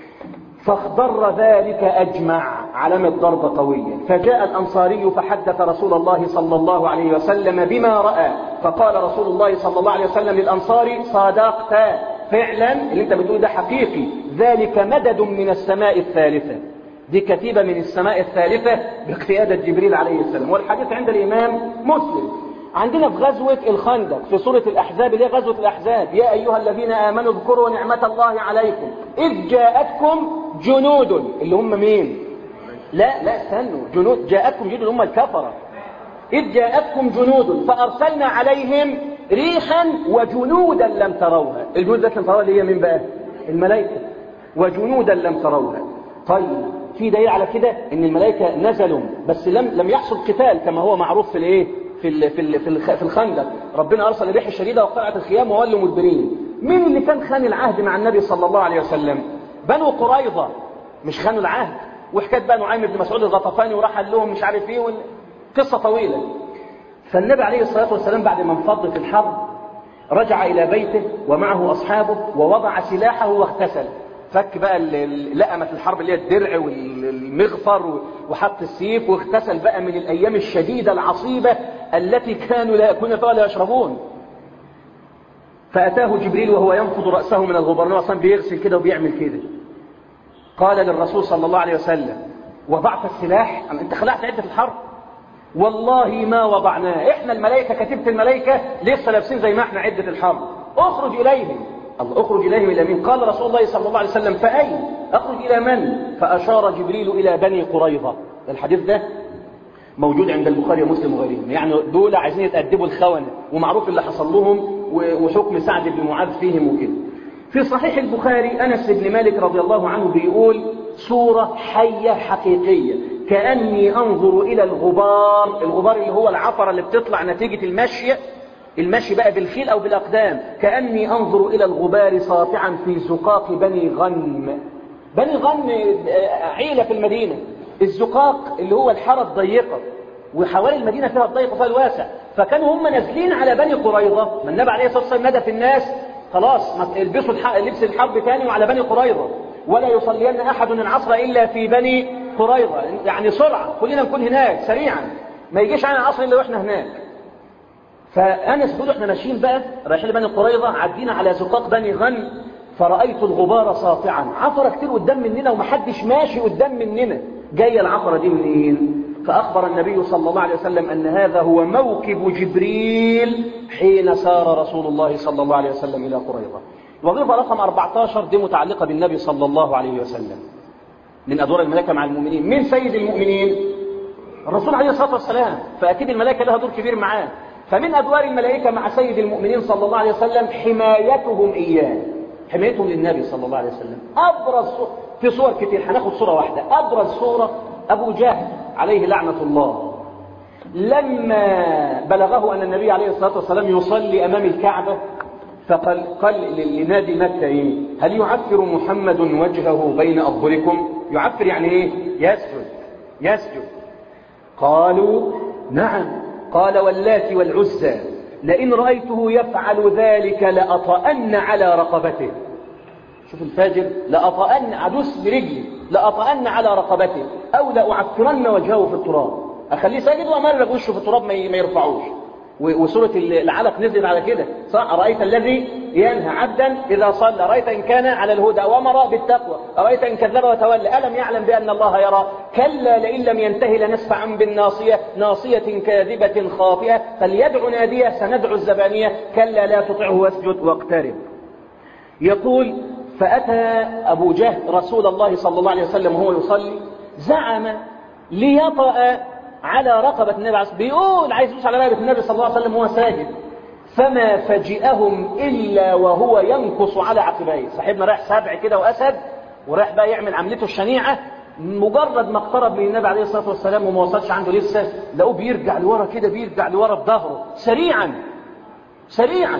فاخضر ذلك أجمع علامة ضربة قوية فجاء الأنصاري فحدث رسول الله صلى الله عليه وسلم بما رأى فقال رسول الله صلى الله عليه وسلم للأنصاري صادقت فعلا اللي انت بتقول ده حقيقي ذلك مدد من السماء الثالثة دي كتيبة من السماء الثالثة باقتيادة جبريل عليه السلام والحديث عند الإمام مسلم عندنا في غزوة الخندق في سورة الأحزاب اللي هي غزوة الأحزاب يا أيها الذين آمنوا اذكروا نعمة الله عليكم إذ جاءتكم جنود اللي هم مين لا لا استنوا جنود جاءتكم جنود هم الكفرة إذ جاءتكم جنود فأرسلنا عليهم ريحا وجنودا لم تروها الجنود التي لم تروها اللي هي من بقى الملائكة وجنودا لم تروها طيب في دليل على كده ان الملائكة نزلوا بس لم لم يحصل قتال كما هو معروف في الايه في ال في ال في, ال في الخندق ربنا ارسل الريح الشديده وقطعت الخيام وولوا مدبرين مين اللي كان خان العهد مع النبي صلى الله عليه وسلم بنو قريظه مش خانوا العهد وحكايه بقى نعيم بن مسعود الغطفاني وراح قال لهم مش عارف ايه قصه طويله فالنبي عليه الصلاه والسلام بعد ما انفضت الحرب رجع الى بيته ومعه اصحابه ووضع سلاحه واغتسل فك بقى لقمة الحرب اللي هي الدرع والمغفر وحط السيف واغتسل بقى من الأيام الشديدة العصيبة التي كانوا لا يأكلون فيها ولا يشربون فأتاه جبريل وهو ينفض رأسه من الغبار أصلا بيغسل كده وبيعمل كده قال للرسول صلى الله عليه وسلم وضعت السلاح أنت خلعت عدة الحرب والله ما وضعناه احنا الملائكة كتبت الملائكة لسه لابسين زي ما احنا عدة الحرب اخرج إليهم الله اخرج إليهم إلى مين قال رسول الله صلى الله عليه وسلم فأين أخرج إلى من فأشار جبريل إلى بني قريظة الحديث ده موجود عند البخاري ومسلم وغيرهم يعني دول عايزين يتأدبوا الخونة ومعروف اللي حصل لهم وحكم سعد بن معاذ فيهم وكده في صحيح البخاري أنس بن مالك رضي الله عنه بيقول صورة حية حقيقية كأني أنظر إلى الغبار الغبار اللي هو العفرة اللي بتطلع نتيجة المشي المشي بقى بالخيل أو بالأقدام كأني أنظر إلى الغبار ساطعا في زقاق بني غنم بني غنم عيلة في المدينة الزقاق اللي هو الحارة الضيقة وحوالي المدينة فيها الضيق وفيها الواسع فكانوا هم نازلين على بني قريظة ما النبي عليه الصلاة والسلام ندى في الناس خلاص ما البسوا لبس الحرب تاني وعلى بني قريظة ولا يصلين أحد العصر إلا في بني قريظة يعني سرعة كلنا نكون هناك سريعا ما يجيش عنا العصر إلا وإحنا هناك فأنس بيقول احنا ماشيين بقى رايحين لبني قريظة عدينا على زقاق بني غن فرأيت الغبار ساطعا عفرة كتير قدام مننا ومحدش ماشي قدام مننا جاية العفرة دي منين فأخبر النبي صلى الله عليه وسلم أن هذا هو موكب جبريل حين سار رسول الله صلى الله عليه وسلم إلى قريظة الوظيفة رقم 14 دي متعلقة بالنبي صلى الله عليه وسلم من أدوار الملائكة مع المؤمنين من سيد المؤمنين الرسول عليه الصلاة والسلام فأكيد الملائكة لها دور كبير معاه فمن أدوار الملائكة مع سيد المؤمنين صلى الله عليه وسلم حمايتهم إياه حمايتهم للنبي صلى الله عليه وسلم أبرز صورة في صور كتير هناخد صورة واحدة أبرز صورة أبو جهل عليه لعنة الله لما بلغه أن النبي عليه الصلاة والسلام يصلي أمام الكعبة فقال قال لنادي مكة إيه؟ هل يعفر محمد وجهه بين أظهركم يعفر يعني إيه يسجد يسجد قالوا نعم قال واللات والعزى لئن رأيته يفعل ذلك لأطأن على رقبته شوف الفاجر لأطأن أدوس برجلي لأطأن على رقبته أو لأعفرن وجهه في التراب أخليه ساجد وأمرر وشه في التراب ما يرفعوش وسورة العلق نزلت على كده صح أرأيت الذي ينهى عبدا إذا صلى أرأيت إن كان على الهدى وأمر بالتقوى أرأيت إن كذب وتولى ألم يعلم بأن الله يرى كلا لئن لم ينتهي لنسفعا بالناصية ناصية كاذبة خاطئة فليدع نادية سندعو الزبانية كلا لا تطعه واسجد واقترب يقول فأتى أبو جهل رسول الله صلى الله عليه وسلم وهو يصلي زعم ليطأ على رقبة النبي عليه الصلاة بيقول عايز يدوس على رقبة النبي صلى الله عليه وسلم وهو ساجد فما فجئهم إلا وهو ينقص على عقبيه صاحبنا رايح سبع كده وأسد ورايح بقى يعمل عملته الشنيعة مجرد ما اقترب من النبي عليه الصلاة والسلام وما وصلش عنده لسه لقوه بيرجع لورا كده بيرجع لورا بظهره سريعا سريعا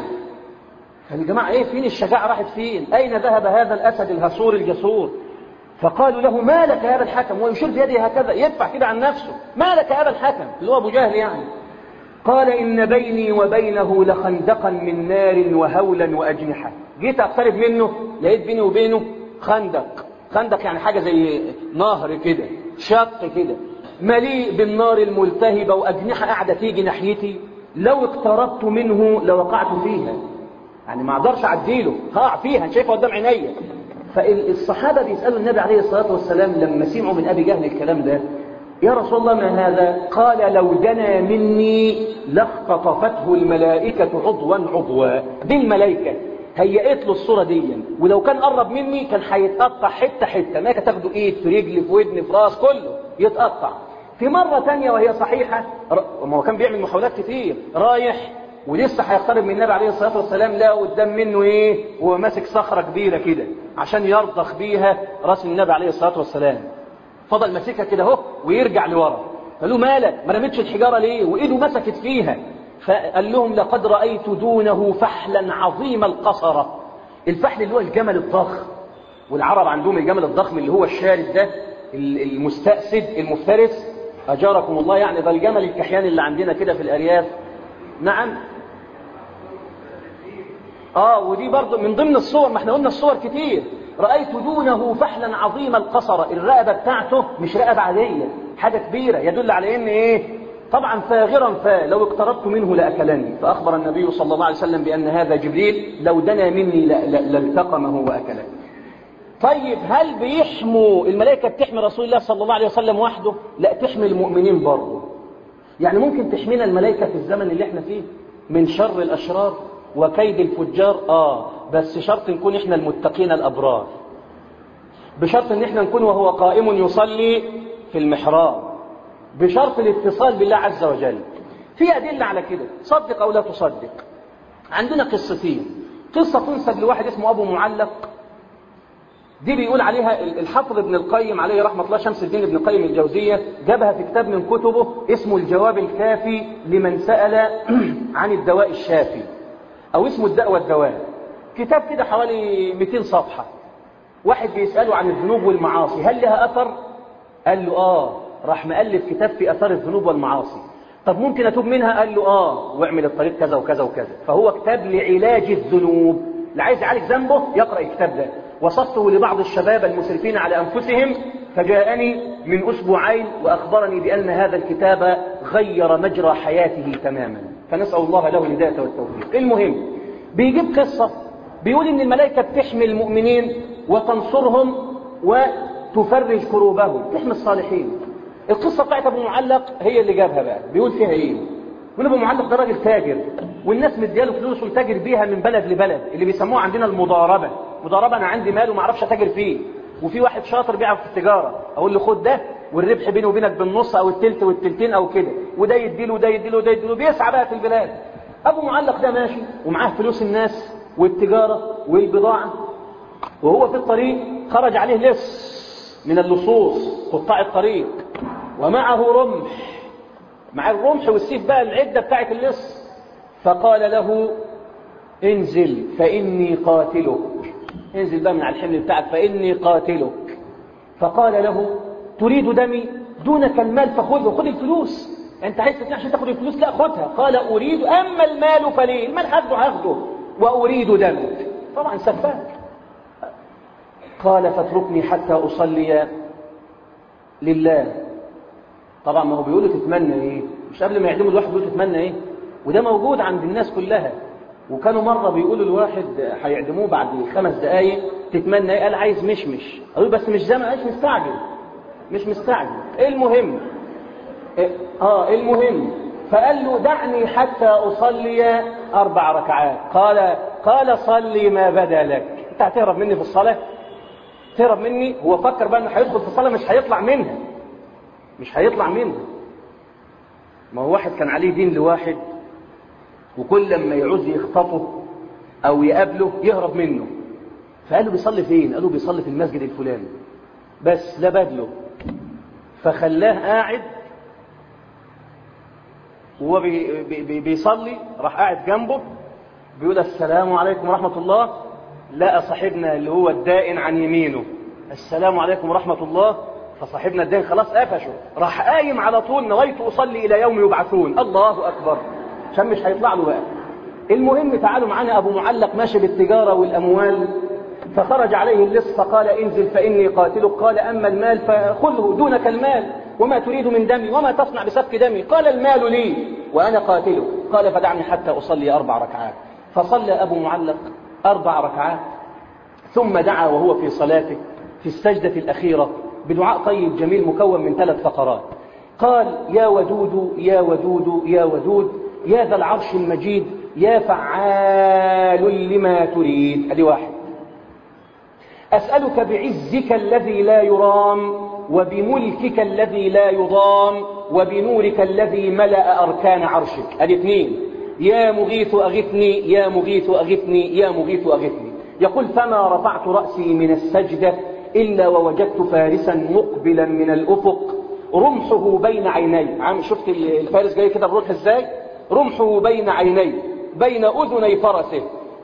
يا جماعة ايه فين الشجاعة راحت فين اين ذهب هذا الاسد الهسور الجسور فقالوا له ما لك يا ابا الحكم ويشير بيده هكذا يدفع كده عن نفسه ما لك يا ابا الحكم اللي هو ابو جهل يعني قال ان بيني وبينه لخندقا من نار وهولا واجنحه جيت اقترب منه لقيت بيني وبينه خندق خندق يعني حاجه زي نهر كده شق كده مليء بالنار الملتهبه واجنحه قاعده تيجي ناحيتي لو اقتربت منه لوقعت فيها يعني ما اقدرش اعديله هقع فيها شايفها قدام عينيا فالصحابة بيسألوا النبي عليه الصلاة والسلام لما سمعوا من أبي جهل الكلام ده يا رسول الله ما هذا قال لو دنا مني لاختطفته الملائكة عضوا عضوا دي الملائكة هيئت له الصورة دي ولو كان قرب مني كان هيتقطع حتة حتة ما تاخده ايد في رجل في ودن في راس كله يتقطع في مرة تانية وهي صحيحة ر- ما هو كان بيعمل محاولات كتير رايح ولسه هيقترب من النبي عليه الصلاة والسلام لا قدام منه ايه وهو ماسك صخرة كبيرة كده عشان يرضخ بيها راس النبي عليه الصلاة والسلام فضل ماسكها كده اهو ويرجع لورا قال له مالك ما رميتش الحجارة ليه وايده مسكت فيها فقال لهم لقد رأيت دونه فحلا عظيم القصرة الفحل اللي هو الجمل الضخم والعرب عندهم الجمل الضخم اللي هو الشارد ده المستأسد المفترس أجاركم الله يعني ده الجمل الكحيان اللي عندنا كده في الأرياف نعم آه ودي برضو من ضمن الصور ما احنا قلنا الصور كتير رأيت دونه فحلا عظيم القصرة الرقبة بتاعته مش رقبة عادية حاجة كبيرة يدل على ان ايه طبعا فاغرا فا لو اقتربت منه لأكلني فأخبر النبي صلى الله عليه وسلم بأن هذا جبريل لو دنا مني ل- ل- لالتقمه وأكلني طيب هل بيحموا الملائكة بتحمي رسول الله صلى الله عليه وسلم وحده لا تحمي المؤمنين برضه يعني ممكن تحمينا الملائكة في الزمن اللي احنا فيه من شر الأشرار وكيد الفجار آه بس شرط نكون احنا المتقين الأبرار بشرط ان احنا نكون وهو قائم يصلي في المحراب بشرط الاتصال بالله عز وجل في أدلة على كده صدق أو لا تصدق عندنا قصتين قصة تنسب لواحد اسمه أبو معلق دي بيقول عليها الحافظ ابن القيم عليه رحمة الله شمس الدين ابن القيم الجوزية جابها في كتاب من كتبه اسمه الجواب الكافي لمن سأل عن الدواء الشافي أو اسمه الداء والدواء كتاب كده حوالي 200 صفحة واحد بيسأله عن الذنوب والمعاصي هل لها أثر؟ قال له آه راح مؤلف كتاب في أثار الذنوب والمعاصي طب ممكن أتوب منها؟ قال له آه واعمل الطريق كذا وكذا وكذا فهو كتاب لعلاج الذنوب اللي عايز يعالج ذنبه يقرأ الكتاب ده وصفته لبعض الشباب المسرفين على أنفسهم فجاءني من أسبوعين وأخبرني بأن هذا الكتاب غير مجرى حياته تماما فنسأل الله له الهداية والتوفيق المهم بيجيب قصة بيقول إن الملائكة بتحمي المؤمنين وتنصرهم وتفرج كروبهم تحمي الصالحين القصة بتاعت أبو معلق هي اللي جابها بقى بيقول فيها إيه يقول أبو معلق ده راجل تاجر والناس مدياله فلوس وتاجر بيها من بلد لبلد اللي بيسموها عندنا المضاربة مضاربة أنا عندي مال وما اعرفش أتاجر فيه وفي واحد شاطر بيعرف في التجارة أقول له خد ده والربح بينه وبينك بالنص أو التلت والتلتين أو كده وده يديله وده يديله وده يديله بيسعى بقى في البلاد أبو معلق ده ماشي ومعاه فلوس الناس والتجارة والبضاعة وهو في الطريق خرج عليه لص من اللصوص قطاع الطريق ومعه رمح مع الرمح والسيف بقى العدة بتاعت اللص فقال له انزل فإني قاتلك انزل بقى من على الحمل بتاعك فإني قاتلك فقال له تريد دمي دونك المال فخذه خذ الفلوس انت عايز تتنع عشان تاخد الفلوس لا خدها قال اريد اما المال فليه المال هاخده هاخده واريد دمك طبعا سفاك قال فاتركني حتى اصلي لله طبعا ما هو بيقول تتمنى ايه مش قبل ما يعدموا الواحد بيقول تتمنى ايه وده موجود عند الناس كلها وكانوا مرة بيقولوا الواحد هيعدموه بعد خمس دقايق تتمنى ايه قال عايز مشمش قالوا بس مش زي ما قالش مستعجل مش مستعجل المهم اه المهم فقال له دعني حتى اصلي اربع ركعات قال قال صلي ما بدا لك انت هتهرب مني في الصلاه تهرب مني هو فكر بقى انه هيدخل في الصلاه مش هيطلع منها مش هيطلع منها ما هو واحد كان عليه دين لواحد وكل لما يعوز يخطفه او يقابله يهرب منه فقال له بيصلي فين قال له بيصلي في المسجد الفلاني بس لا بدله فخلاه قاعد وهو بي بي بيصلي راح قاعد جنبه بيقول السلام عليكم ورحمة الله لقى صاحبنا اللي هو الدائن عن يمينه السلام عليكم ورحمة الله فصاحبنا الدائن خلاص قفشه راح قايم على طول نويت أصلي إلى يوم يبعثون الله أكبر عشان مش هيطلع له بقى المهم تعالوا معانا أبو معلق ماشي بالتجارة والأموال فخرج عليه اللص فقال انزل فإني قاتلك قال أما المال فخذه دونك المال وما تريد من دمي وما تصنع بسفك دمي قال المال لي وأنا قاتلك قال فدعني حتى أصلي أربع ركعات فصلى أبو معلق أربع ركعات ثم دعا وهو في صلاته في السجدة الأخيرة بدعاء طيب جميل مكون من ثلاث فقرات قال يا ودود يا ودود يا ودود يا ذا العرش المجيد يا فعال لما تريد ادي واحد أسألك بعزك الذي لا يرام وبملكك الذي لا يضام وبنورك الذي ملأ أركان عرشك الاثنين يا مغيث أغثني يا مغيث أغثني يا مغيث أغثني يقول فما رفعت رأسي من السجدة إلا ووجدت فارسا مقبلا من الأفق رمحه بين عيني عم شفت الفارس جاي كده الروح ازاي رمحه بين عيني بين أذني فرسه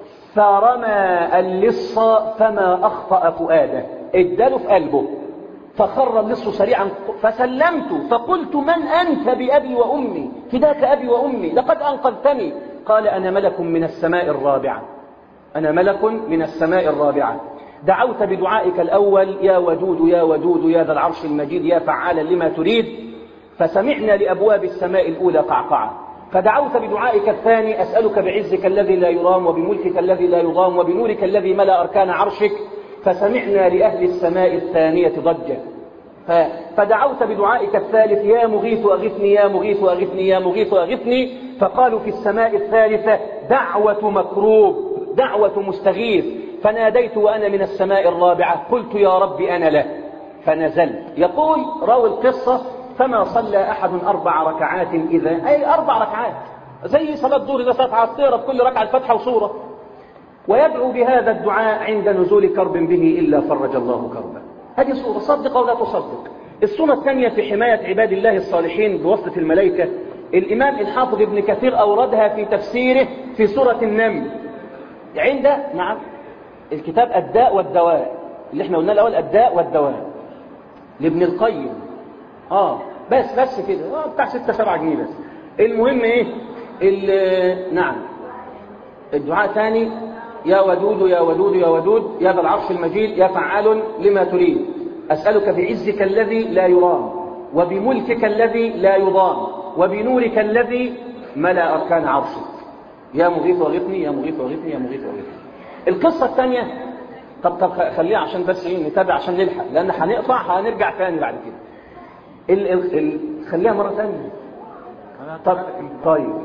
فرمى اللص فما أخطأ فؤاده اداله في قلبه فخر اللص سريعا فسلمت فقلت من أنت بأبي وأمي فداك أبي وأمي لقد أنقذتني قال أنا ملك من السماء الرابعة أنا ملك من السماء الرابعة دعوت بدعائك الأول يا ودود يا ودود يا ذا العرش المجيد يا فعالا لما تريد فسمعنا لأبواب السماء الأولى قعقعة فدعوت بدعائك الثاني أسألك بعزك الذي لا يرام وبملكك الذي لا يضام وبنورك الذي ملأ أركان عرشك فسمعنا لأهل السماء الثانية ضجة فدعوت بدعائك الثالث يا مغيث أغثني يا مغيث أغثني يا مغيث أغثني فقالوا في السماء الثالثة دعوة مكروب دعوة مستغيث فناديت وأنا من السماء الرابعة قلت يا رب أنا له فنزلت يقول راوي القصة فما صلى أحد أربع ركعات إذا أي أربع ركعات زي صلاة دور إذا صلاة عصيرة بكل ركعة الفتحة وصورة ويدعو بهذا الدعاء عند نزول كرب به إلا فرج الله كربا هذه صورة صدق أو لا تصدق الصورة الثانية في حماية عباد الله الصالحين بواسطة الملائكة الإمام الحافظ ابن كثير أوردها في تفسيره في سورة النمل عند نعم الكتاب الداء والدواء اللي احنا قلنا الأول الداء والدواء لابن القيم اه بس بس كده اه بتاع 6 7 جنيه بس المهم ايه نعم الدعاء ثاني يا ودود يا ودود يا ودود يا ذا العرش المجيد يا فعال لما تريد أسألك بعزك الذي لا يرام وبملكك الذي لا يضام وبنورك الذي ملا أركان عرشك يا مغيث وغثني يا مغيث وغثني يا مغيث وغثني القصة الثانية طب طب خليها عشان بس ايه نتابع عشان نلحق لأن هنقطع هنرجع ثاني بعد كده ال ال ال خليها مرة ثانية طب طيب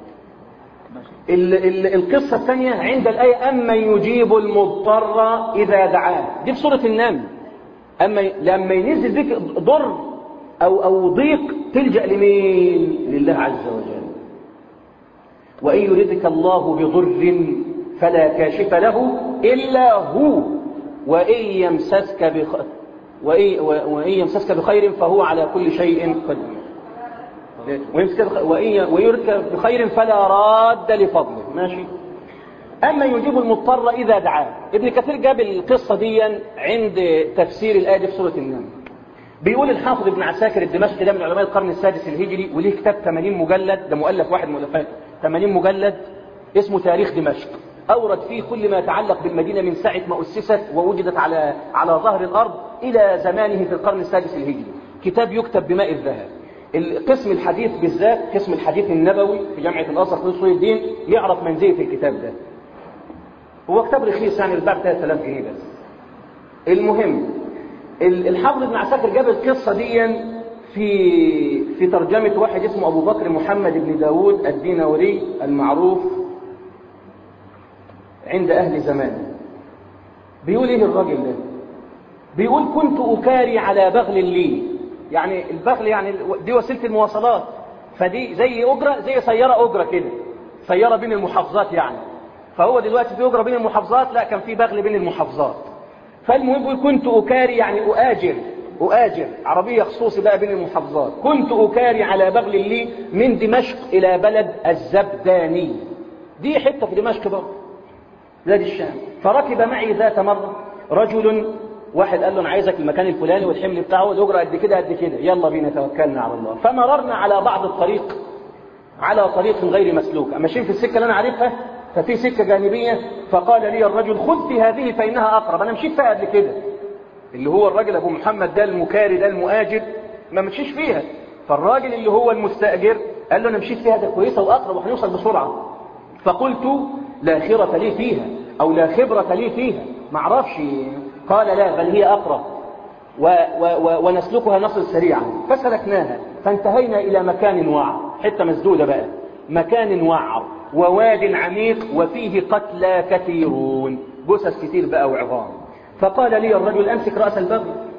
ال ال القصة الثانية عند الآية أما يجيب المضطر إذا دعاه دي في سورة النمل أما لما ينزل بك ضر أو أو ضيق تلجأ لمين؟ لله عز وجل وإن يردك الله بضر فلا كاشف له إلا هو وإن يمسسك بخ... وإن, وإن يمسسك بخير فهو على كل شيء قدير وإن يردك بخير فلا راد لفضله ماشي أما يجيب المضطر إذا دعاه ابن كثير جاب القصة دي عند تفسير الآية في سورة النمل بيقول الحافظ ابن عساكر الدمشقي ده من علماء القرن السادس الهجري وليه كتاب 80 مجلد ده مؤلف واحد مؤلفات 80 مجلد اسمه تاريخ دمشق أورد فيه كل ما يتعلق بالمدينة من ساعة ما أسست ووجدت على على ظهر الأرض إلى زمانه في القرن السادس الهجري كتاب يكتب بماء الذهب القسم الحديث بالذات قسم الحديث النبوي في جامعة الأزهر في أصول الدين يعرف منزلة الكتاب ده هو كتاب رخيص يعني بتاع 3000 جنيه بس المهم الحافظ ابن عساكر جاب القصة دي في في ترجمة واحد اسمه أبو بكر محمد بن داود الدينوري المعروف عند أهل زمانه بيقول إيه الراجل ده بيقول كنت أكاري على بغل لي يعني البغل يعني دي وسيلة المواصلات فدي زي أجرة زي سيارة أجرة كده سيارة بين المحافظات يعني فهو دلوقتي في أجرة بين المحافظات لا كان في بغل بين المحافظات فالمهم بيقول كنت أكاري يعني أؤاجر أؤاجر عربية خصوصي بقى بين المحافظات كنت أكاري على بغل لي من دمشق إلى بلد الزبداني دي حتة في دمشق برضه بلاد الشام فركب معي ذات مرة رجل واحد قال له انا عايزك المكان الفلاني والحمل بتاعه الاجره قد كده قد كده يلا بينا توكلنا على الله فمررنا على بعض الطريق على طريق غير مسلوك ماشيين في السكه اللي انا عارفها ففي سكه جانبيه فقال لي الرجل خذ في هذه فانها اقرب انا مشيت فيها قبل كده اللي هو الراجل ابو محمد ده المكاري ده المؤاجر ما مشيش فيها فالراجل اللي هو المستاجر قال له انا مشيت فيها ده كويسه واقرب وهنوصل بسرعه فقلت لا خيرة لي فيها او لا خبرة لي فيها ما اعرفش قال لا بل هي اقرب و و و ونسلكها نصل سريعا فسلكناها فانتهينا الى مكان وعر حته مسدوده بقى مكان وعر وواد عميق وفيه قتلى كثيرون جثث كتير بقى وعظام فقال لي الرجل امسك راس البغل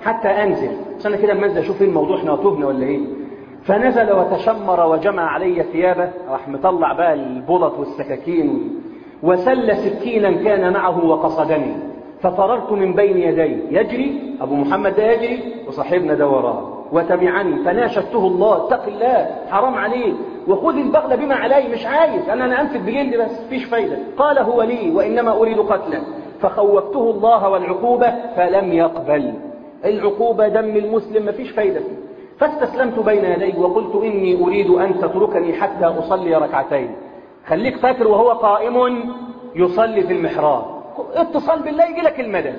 حتى انزل بس انا كده منزل اشوف ايه الموضوع احنا تهنا ولا ايه فنزل وتشمر وجمع علي ثيابه راح مطلع بقى البلط والسكاكين وسل سكينا كان معه وقصدني ففررت من بين يديه يجري ابو محمد ده يجري وصاحبنا ده وراه وتبعني فناشدته الله اتق الله حرام عليك وخذ البغل بما علي مش عايز انا انا انفذ بجلدي بس مفيش فايده قال هو لي وانما اريد قتله فخوفته الله والعقوبه فلم يقبل العقوبه دم المسلم مفيش فايده فيه فاستسلمت بين يديه وقلت اني اريد ان تتركني حتى اصلي ركعتين خليك فاكر وهو قائم يصلي في المحراب اتصال بالله يجي لك المدد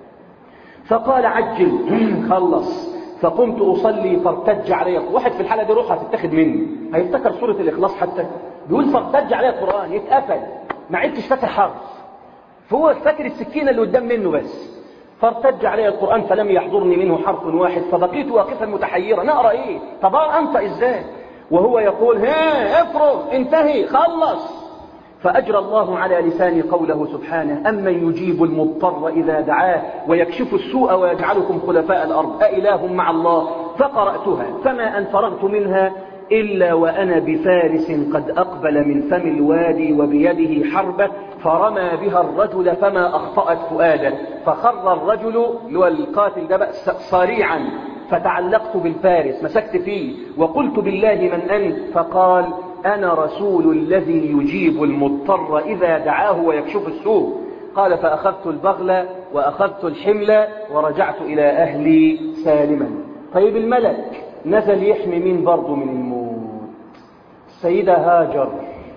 فقال عجل خلص فقمت أصلي فارتج علي واحد في الحالة دي روحها هتتاخد مني هيفتكر سورة الإخلاص حتى بيقول فارتج علي القرآن يتقفل ما عدتش فاكر حرف فهو فاكر السكينة اللي قدام منه بس فارتج علي القرآن فلم يحضرني منه حرف واحد فبقيت واقفا متحيرا نقرأ ايه طب أنطق ازاي وهو يقول ها افرغ انتهي خلص فأجرى الله على لساني قوله سبحانه أمن يجيب المضطر إذا دعاه ويكشف السوء ويجعلكم خلفاء الأرض أإله مع الله فقرأتها فما أن فرغت منها إلا وأنا بفارس قد أقبل من فم الوادي وبيده حربة فرمى بها الرجل فما أخطأت فؤاده فخر الرجل اللي هو القاتل ده صريعا فتعلقت بالفارس مسكت فيه وقلت بالله من أنت فقال أنا رسول الذي يجيب المضطر إذا دعاه ويكشف السوء قال فأخذت البغل وأخذت الحمل ورجعت إلى أهلي سالما طيب الملك نزل يحمي مين برضه من الموت السيدة هاجر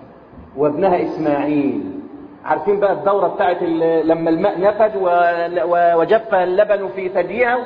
وابنها إسماعيل عارفين بقى الدورة بتاعت لما الماء نفد وجف اللبن في ثديها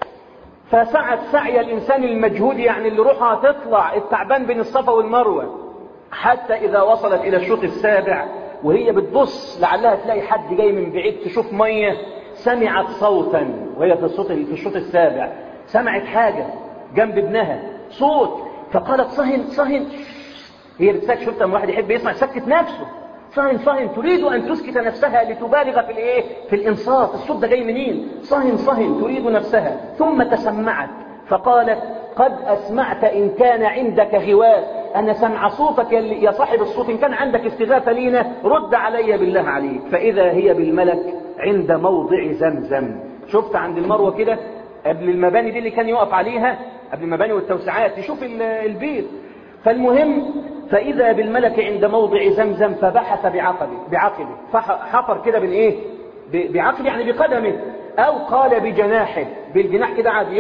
فسعت سعي الإنسان المجهود يعني اللي روحها تطلع التعبان بين الصفا والمروة حتى إذا وصلت إلى الشوط السابع وهي بتبص لعلها تلاقي حد جاي من بعيد تشوف مية سمعت صوتا وهي في الصوت في الشوط السابع سمعت حاجة جنب ابنها صوت فقالت صهن صهن هي بتسكت شفت لما واحد يحب يسمع سكت نفسه صهن صهن تريد أن تسكت نفسها لتبالغ في الإيه في الإنصات الصوت ده جاي منين صهن صهن تريد نفسها ثم تسمعت فقالت قد أسمعت إن كان عندك غواث أنا سمع صوتك يا صاحب الصوت إن كان عندك استغاثة لينا رد علي بالله عليك فإذا هي بالملك عند موضع زمزم شفت عند المروة كده قبل المباني دي اللي كان يقف عليها قبل المباني والتوسعات يشوف البيت فالمهم فإذا بالملك عند موضع زمزم فبحث بعقبه بعقبه فحفر كده بالإيه بعقبه يعني بقدمه أو قال بجناحه بالجناح كده عاد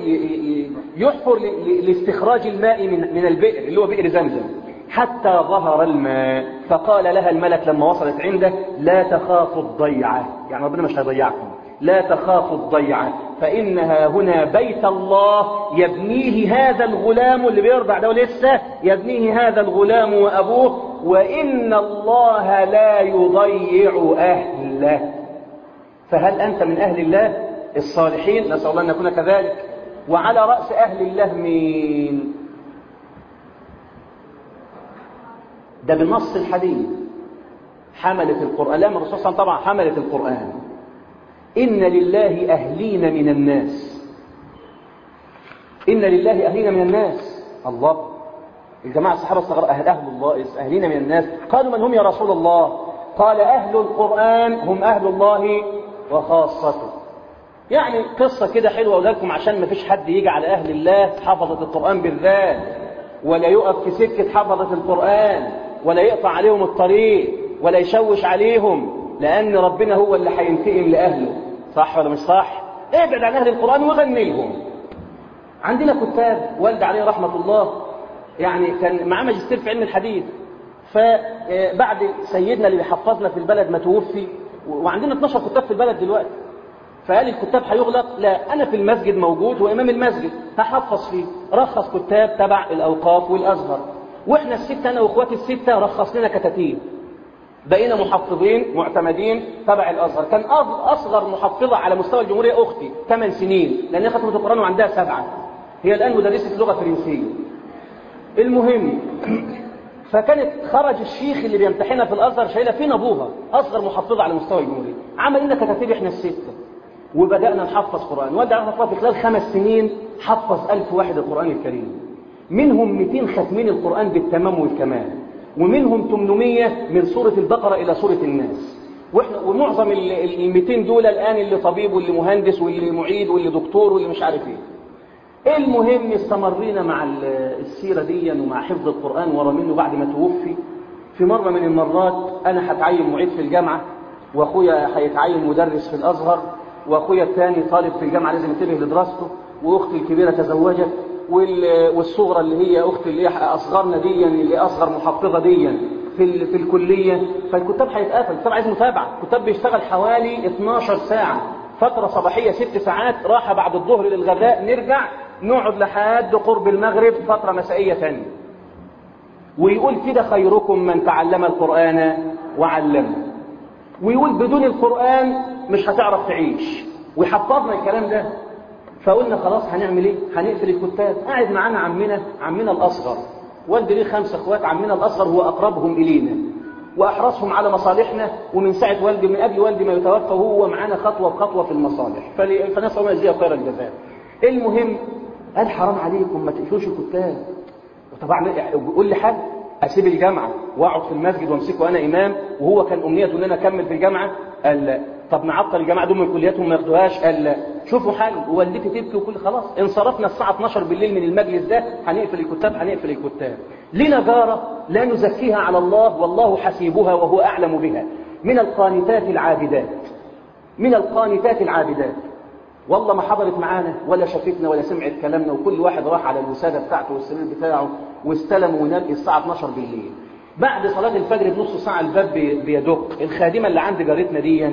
يحفر لاستخراج الماء من من البئر اللي هو بئر زمزم حتى ظهر الماء فقال لها الملك لما وصلت عنده لا تخافوا الضيعة يعني ربنا مش هيضيعكم لا تخافوا الضيعة فإنها هنا بيت الله يبنيه هذا الغلام اللي بيرضع ده لسه يبنيه هذا الغلام وأبوه وإن الله لا يضيع أهله فهل أنت من أهل الله الصالحين نسأل الله أن نكون كذلك وعلى رأس أهل الله مين ده بنص الحديث حملة القرآن لا من الرسول صلى الله عليه وسلم طبعا حملة القرآن إن لله أهلين من الناس إن لله أهلين من الناس الله الجماعة الصحابة الصغار أهل, أهل الله أهلين من الناس قالوا من هم يا رسول الله قال أهل القرآن هم أهل الله وخاصته يعني قصة كده حلوة أقول لكم عشان ما فيش حد يجي على أهل الله حفظة القرآن بالذات ولا يقف في سكة حفظة القرآن ولا يقطع عليهم الطريق ولا يشوش عليهم لأن ربنا هو اللي هينتقم لأهله صح ولا مش صح؟ ابعد عن أهل القرآن وغني لهم عندنا كتاب والد عليه رحمة الله يعني كان معاه ماجستير في علم الحديث فبعد سيدنا اللي بيحفظنا في البلد ما توفي وعندنا 12 كتاب في البلد دلوقتي فقال الكتاب هيغلق لا انا في المسجد موجود وامام المسجد هحفظ فيه رخص كتاب تبع الاوقاف والازهر واحنا السته انا واخواتي السته رخص لنا كتاتيب بقينا محفظين معتمدين تبع الازهر كان اصغر محفظه على مستوى الجمهوريه اختي 8 سنين لان هي ختمت القران وعندها سبعه هي الان مدرسه لغه فرنسيه المهم فكانت خرج الشيخ اللي بيمتحنها في الازهر شايله فين ابوها اصغر محفظه على مستوى الجمهوريه عمل لنا كتاتيب احنا السته وبدأنا نحفظ قرآن والدي عبد الله في خلال خمس سنين حفظ ألف واحد القرآن الكريم منهم 200 ختمين القرآن بالتمام والكمال ومنهم 800 من سورة البقرة إلى سورة الناس واحنا ومعظم ال 200 دول الآن اللي طبيب واللي مهندس واللي معيد واللي دكتور واللي مش عارف ايه المهم استمرينا مع السيرة دي ومع حفظ القرآن ورا منه بعد ما توفي في مرة من المرات أنا هتعين معيد في الجامعة وأخويا هيتعين مدرس في الأزهر وأخويا الثاني طالب في الجامعة لازم ينتبه لدراسته وأختي الكبيرة تزوجت والصغرى اللي هي أختي اللي هي أصغرنا ديا اللي أصغر محفظة ديا في في الكلية فالكتاب هيتقفل الكتاب عايز متابعة الكتاب بيشتغل حوالي 12 ساعة فترة صباحية ست ساعات راحة بعد الظهر للغداء نرجع نقعد لحد قرب المغرب فترة مسائية ثانية ويقول كده خيركم من تعلم القرآن وعلمه ويقول بدون القرآن مش هتعرف تعيش ويحفظنا الكلام ده فقلنا خلاص هنعمل ايه هنقفل الكتاب قاعد معانا عمنا عمنا الأصغر والدي ليه خمس اخوات عمنا الأصغر هو أقربهم إلينا وأحرصهم على مصالحنا ومن ساعة والدي من قبل والدي ما يتوفى هو معانا خطوة بخطوة في المصالح فنسأل الله يجزيه خير الجزاء المهم قال حرام عليكم ما تقفلوش الكتاب طبعا قول لي حل اسيب الجامعه واقعد في المسجد وامسكه انا امام وهو كان امنيته ان انا اكمل في الجامعه قال لا طب نعطل الجامعه دول من كلياتهم ما ياخدوهاش قال لا شوفوا حل ووالدتي تبكي وكل خلاص انصرفنا الساعه 12 بالليل من المجلس ده هنقفل الكتاب هنقفل الكتاب لنا جاره لا نزكيها على الله والله حسيبها وهو اعلم بها من القانتات العابدات من القانتات العابدات والله ما حضرت معانا ولا شافتنا ولا سمعت كلامنا وكل واحد راح على الوسادة بتاعته والسرير بتاعه واستلم ونام الساعة 12 بالليل بعد صلاة الفجر بنص ساعة الباب بيدق الخادمة اللي عند جارتنا دي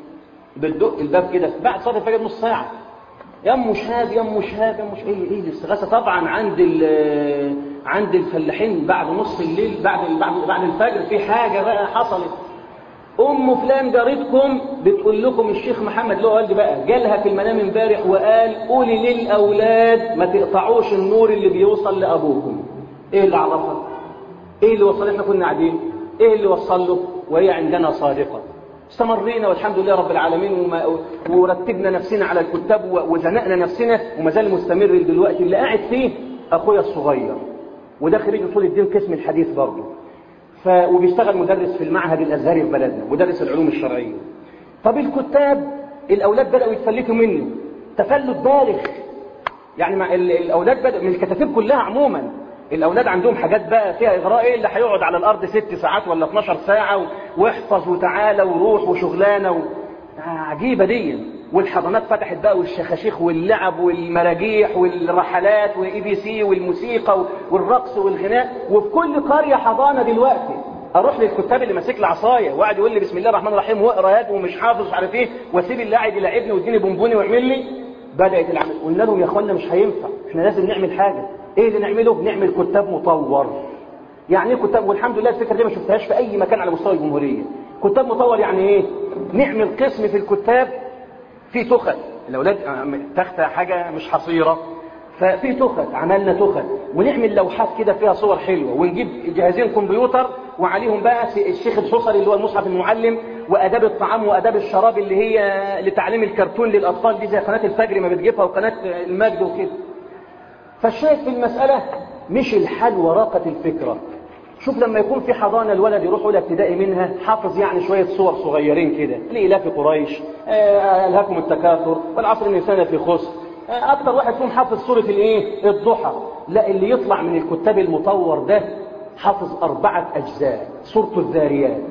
بتدق الباب كده بعد صلاة الفجر بنص ساعة يا ام شهاب يا ام شهاب يا ام ايه ايه الاستغاثه طبعا عند عند الفلاحين بعد نص الليل بعد بعد بعد الفجر في حاجه بقى حصلت ام فلان جارتكم بتقول لكم الشيخ محمد اللي هو والدي بقى جالها في المنام امبارح وقال قولي للاولاد ما تقطعوش النور اللي بيوصل لابوكم ايه اللي عرفها ايه اللي وصل احنا كنا قاعدين ايه اللي وصل له وهي عندنا صادقه استمرينا والحمد لله رب العالمين وما ورتبنا نفسنا على الكتاب وزنقنا نفسنا وما زال مستمر دلوقتي اللي قاعد فيه اخويا الصغير وده خريج اصول الدين قسم الحديث برضه ف... وبيشتغل مدرس في المعهد الازهري في بلدنا مدرس العلوم الشرعيه طب الكتاب الاولاد بداوا يتفلتوا منه تفلت بالغ يعني مع ال... الاولاد بدأ من الكتاتيب كلها عموما الاولاد عندهم حاجات بقى فيها اغراء ايه اللي هيقعد على الارض ست ساعات ولا 12 ساعه و... واحفظ وتعالى وروح وشغلانه و... عجيبه دي والحضانات فتحت بقى والشخاشيخ واللعب والمراجيح والرحلات واي بي سي والموسيقى والرقص والغناء وفي كل قريه حضانه دلوقتي اروح للكتاب اللي ماسك لي عصايه وقاعد يقول لي بسم الله الرحمن الرحيم واقرا ياد ومش حافظ مش عارف ايه واسيب اللي قاعد يلاعبني ويديني بونبوني ويعمل لي بدات العمل قلنا لهم يا اخوانا مش هينفع احنا لازم نعمل حاجه ايه اللي نعمله نعمل كتاب مطور يعني ايه كتاب والحمد لله الفكره دي ما شفتهاش في اي مكان على مستوى الجمهوريه كتاب مطور يعني ايه نعمل قسم في الكتاب في تخت الاولاد تخت حاجه مش حصيره ففي تخت عملنا تخت ونعمل لوحات كده فيها صور حلوه ونجيب جهازين كمبيوتر وعليهم بقى الشيخ الحصري اللي هو المصحف المعلم واداب الطعام واداب الشراب اللي هي لتعليم الكرتون للاطفال دي زي قناه الفجر ما بتجيبها وقناه المجد وكده فالشاهد في المساله مش الحل وراقه الفكره شوف لما يكون في حضانه الولد يروح اولى ابتدائي منها حافظ يعني شويه صور صغيرين كده لإلاف قريش آه الهاكم التكاثر والعصر الانسان في خسر آه اكتر واحد فيهم حافظ سوره الايه الضحى لا اللي يطلع من الكتاب المطور ده حافظ اربعه اجزاء سوره الذاريات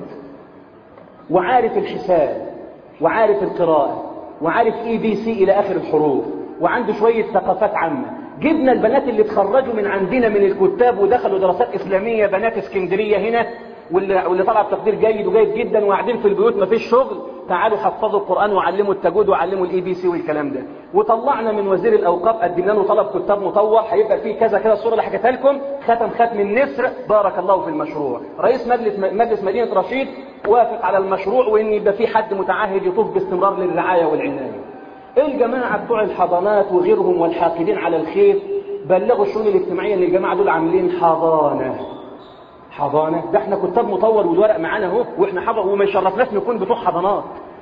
وعارف الحساب وعارف القراءه وعارف اي بي سي الى اخر الحروف وعنده شويه ثقافات عامه جبنا البنات اللي اتخرجوا من عندنا من الكتاب ودخلوا دراسات إسلامية بنات اسكندرية هنا واللي, واللي طلع بتقدير جيد وجيد جدا وقاعدين في البيوت ما فيش شغل تعالوا حفظوا القرآن وعلموا التجويد وعلموا الاي بي سي والكلام ده وطلعنا من وزير الأوقاف قدمنا له طلب كتاب مطور هيبقى فيه كذا كذا الصورة اللي حكيتها لكم ختم ختم النسر بارك الله في المشروع رئيس مجلس مجلس مدينة رشيد وافق على المشروع وان يبقى في حد متعهد يطوف باستمرار للرعاية والعناية الجماعة بتوع الحضانات وغيرهم والحاقدين على الخير بلغوا الشؤون الاجتماعية ان الجماعة دول عاملين حضانة حضانة ده احنا كتاب مطور والورق معانا اهو واحنا حضر وما يشرفناش نكون بتوع حضانات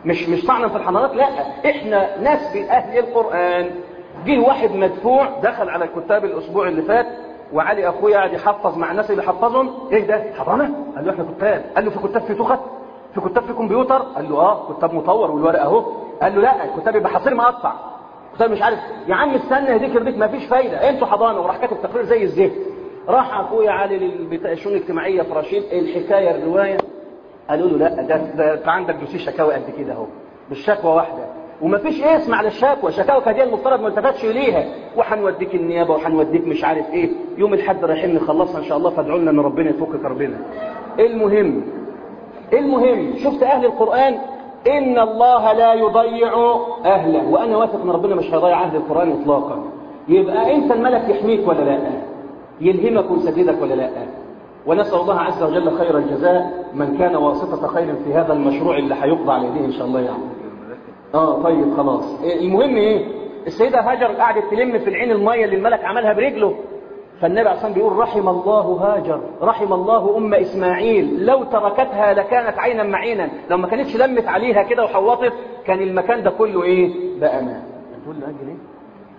مش مش طعنا في الحضارات لا احنا ناس باهل القران جه واحد مدفوع دخل على الكتاب الاسبوع اللي فات وعلي اخويا قاعد يحفظ مع الناس اللي حفظهم ايه ده حضانه قال له احنا كتاب قال له في كتاب في تخت في كتاب في كمبيوتر قال له اه كتاب مطور والورق اهو قال له لا الكتاب يبقى حصير مقطع كتاب مش عارف يا عم استنى هديك يرضيك مفيش فايده انتوا حضانه وراح كاتب تقرير زي الزفت راح اخويا علي للبتاع الشؤون الاجتماعيه في رشيد الحكايه الروايه قالوا له لا ده ده انت عندك دوسيه شكاوى قد كده اهو مش شكوى واحده ومفيش اسم على الشكوى شكاوى دي المفترض ما التفتش ليها وهنوديك النيابه وهنوديك مش عارف ايه يوم الحد رايحين نخلصها ان شاء الله فادعوا لنا ان ربنا يفك كربنا المهم المهم شفت اهل القران ان الله لا يضيع اهله وانا واثق ان ربنا مش هيضيع اهل القران اطلاقا يبقى انت الملك يحميك ولا لا يلهمك ويسددك ولا لا ونسأل الله عز وجل خير الجزاء من كان واسطة خير في هذا المشروع اللي هيقضى على يديه إن شاء الله يعني اه طيب خلاص المهم ايه السيدة هاجر قعدت تلم في العين المية اللي الملك عملها برجله فالنبي عليه بيقول رحم الله هاجر رحم الله أم إسماعيل لو تركتها لكانت عينا معينا لو ما كانتش لمت عليها كده وحوطت كان المكان ده كله ايه بأمان تقول لي أجل ايه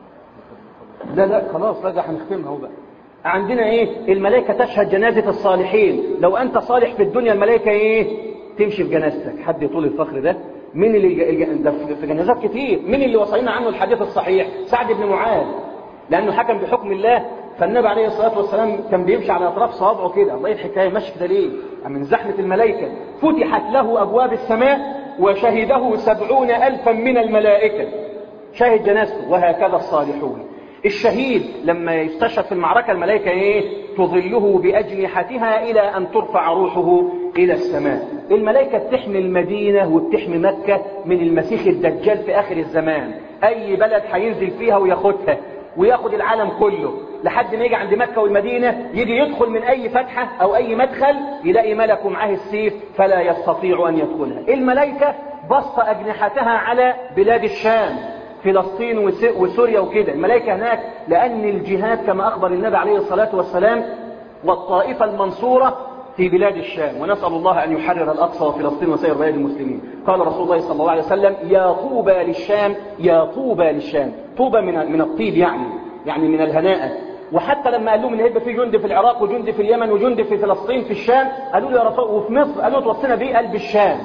لا لا خلاص لا ده هنختمها اهو بقى عندنا ايه الملائكه تشهد جنازه الصالحين لو انت صالح في الدنيا الملائكه ايه تمشي في جنازتك حد يطول الفخر ده مين اللي ده في جنازات كتير مين اللي وصينا عنه الحديث الصحيح سعد بن معاذ لانه حكم بحكم الله فالنبي عليه الصلاه والسلام كان بيمشي على اطراف صوابعه كده الله الحكايه ماشي كده ليه من زحمه الملائكه فتحت له ابواب السماء وشهده سبعون الفا من الملائكه شاهد جنازته وهكذا الصالحون الشهيد لما يستشهد في المعركة الملائكة ايه تظله بأجنحتها إلى أن ترفع روحه إلى السماء الملائكة بتحمي المدينة وبتحمي مكة من المسيح الدجال في آخر الزمان أي بلد هينزل فيها وياخدها وياخد العالم كله لحد ما يجي عند مكة والمدينة يجي يدخل من أي فتحة أو أي مدخل يلاقي ملك معاه السيف فلا يستطيع أن يدخلها الملائكة بسط أجنحتها على بلاد الشام فلسطين وسوريا وكده الملائكة هناك لأن الجهاد كما أخبر النبي عليه الصلاة والسلام والطائفة المنصورة في بلاد الشام ونسأل الله أن يحرر الأقصى وفلسطين وسائر بلاد المسلمين قال رسول الله صلى الله عليه وسلم يا طوبى للشام يا طوبى للشام طوبى من من الطيب يعني يعني من الهناء وحتى لما قال لهم ان هيبقى في جند في العراق وجند في اليمن وجند في فلسطين في الشام قالوا له يا رسول وفي مصر قالوا توصينا بيه قلب الشام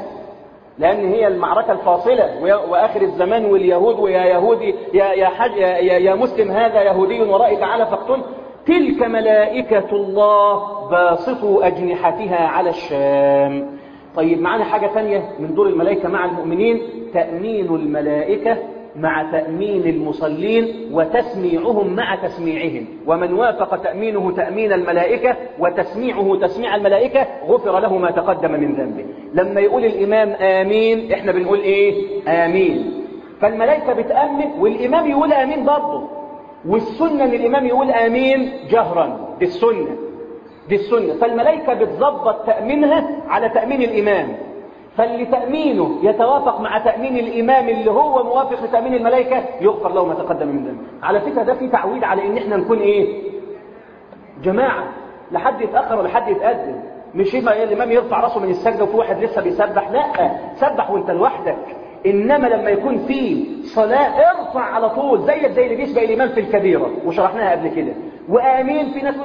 لأن هي المعركة الفاصلة وآخر الزمان واليهود ويا يهودي يا يا, حج يا, يا, يا مسلم هذا يهودي ورائي تعالى فاقتل تلك ملائكة الله باسطوا أجنحتها على الشام طيب معنا حاجة ثانية من دور الملائكة مع المؤمنين تأمين الملائكة مع تأمين المصلين وتسميعهم مع تسميعهم ومن وافق تأمينه تأمين الملائكة وتسميعه تسميع الملائكة غفر له ما تقدم من ذنبه لما يقول الإمام آمين احنا بنقول ايه آمين فالملائكة بتأمن والإمام يقول آمين برضه والسنة ان الإمام يقول آمين جهرا دي السنة دي السنة فالملائكة بتظبط تأمينها على تأمين الإمام فاللي تأمينه يتوافق مع تأمين الإمام اللي هو موافق لتأمين الملائكة يغفر له ما تقدم من ذنبه على فكرة ده في تعويد على إن إحنا نكون إيه جماعة لحد يتأخر ولا حد يتقدم مش يبقى الإمام يرفع راسه من السجدة وفي واحد لسه بيسبح لا سبح وانت لوحدك إنما لما يكون في صلاة ارفع على طول زيك زي اللي بيسبق الإمام في الكبيرة وشرحناها قبل كده وآمين في ناس تقول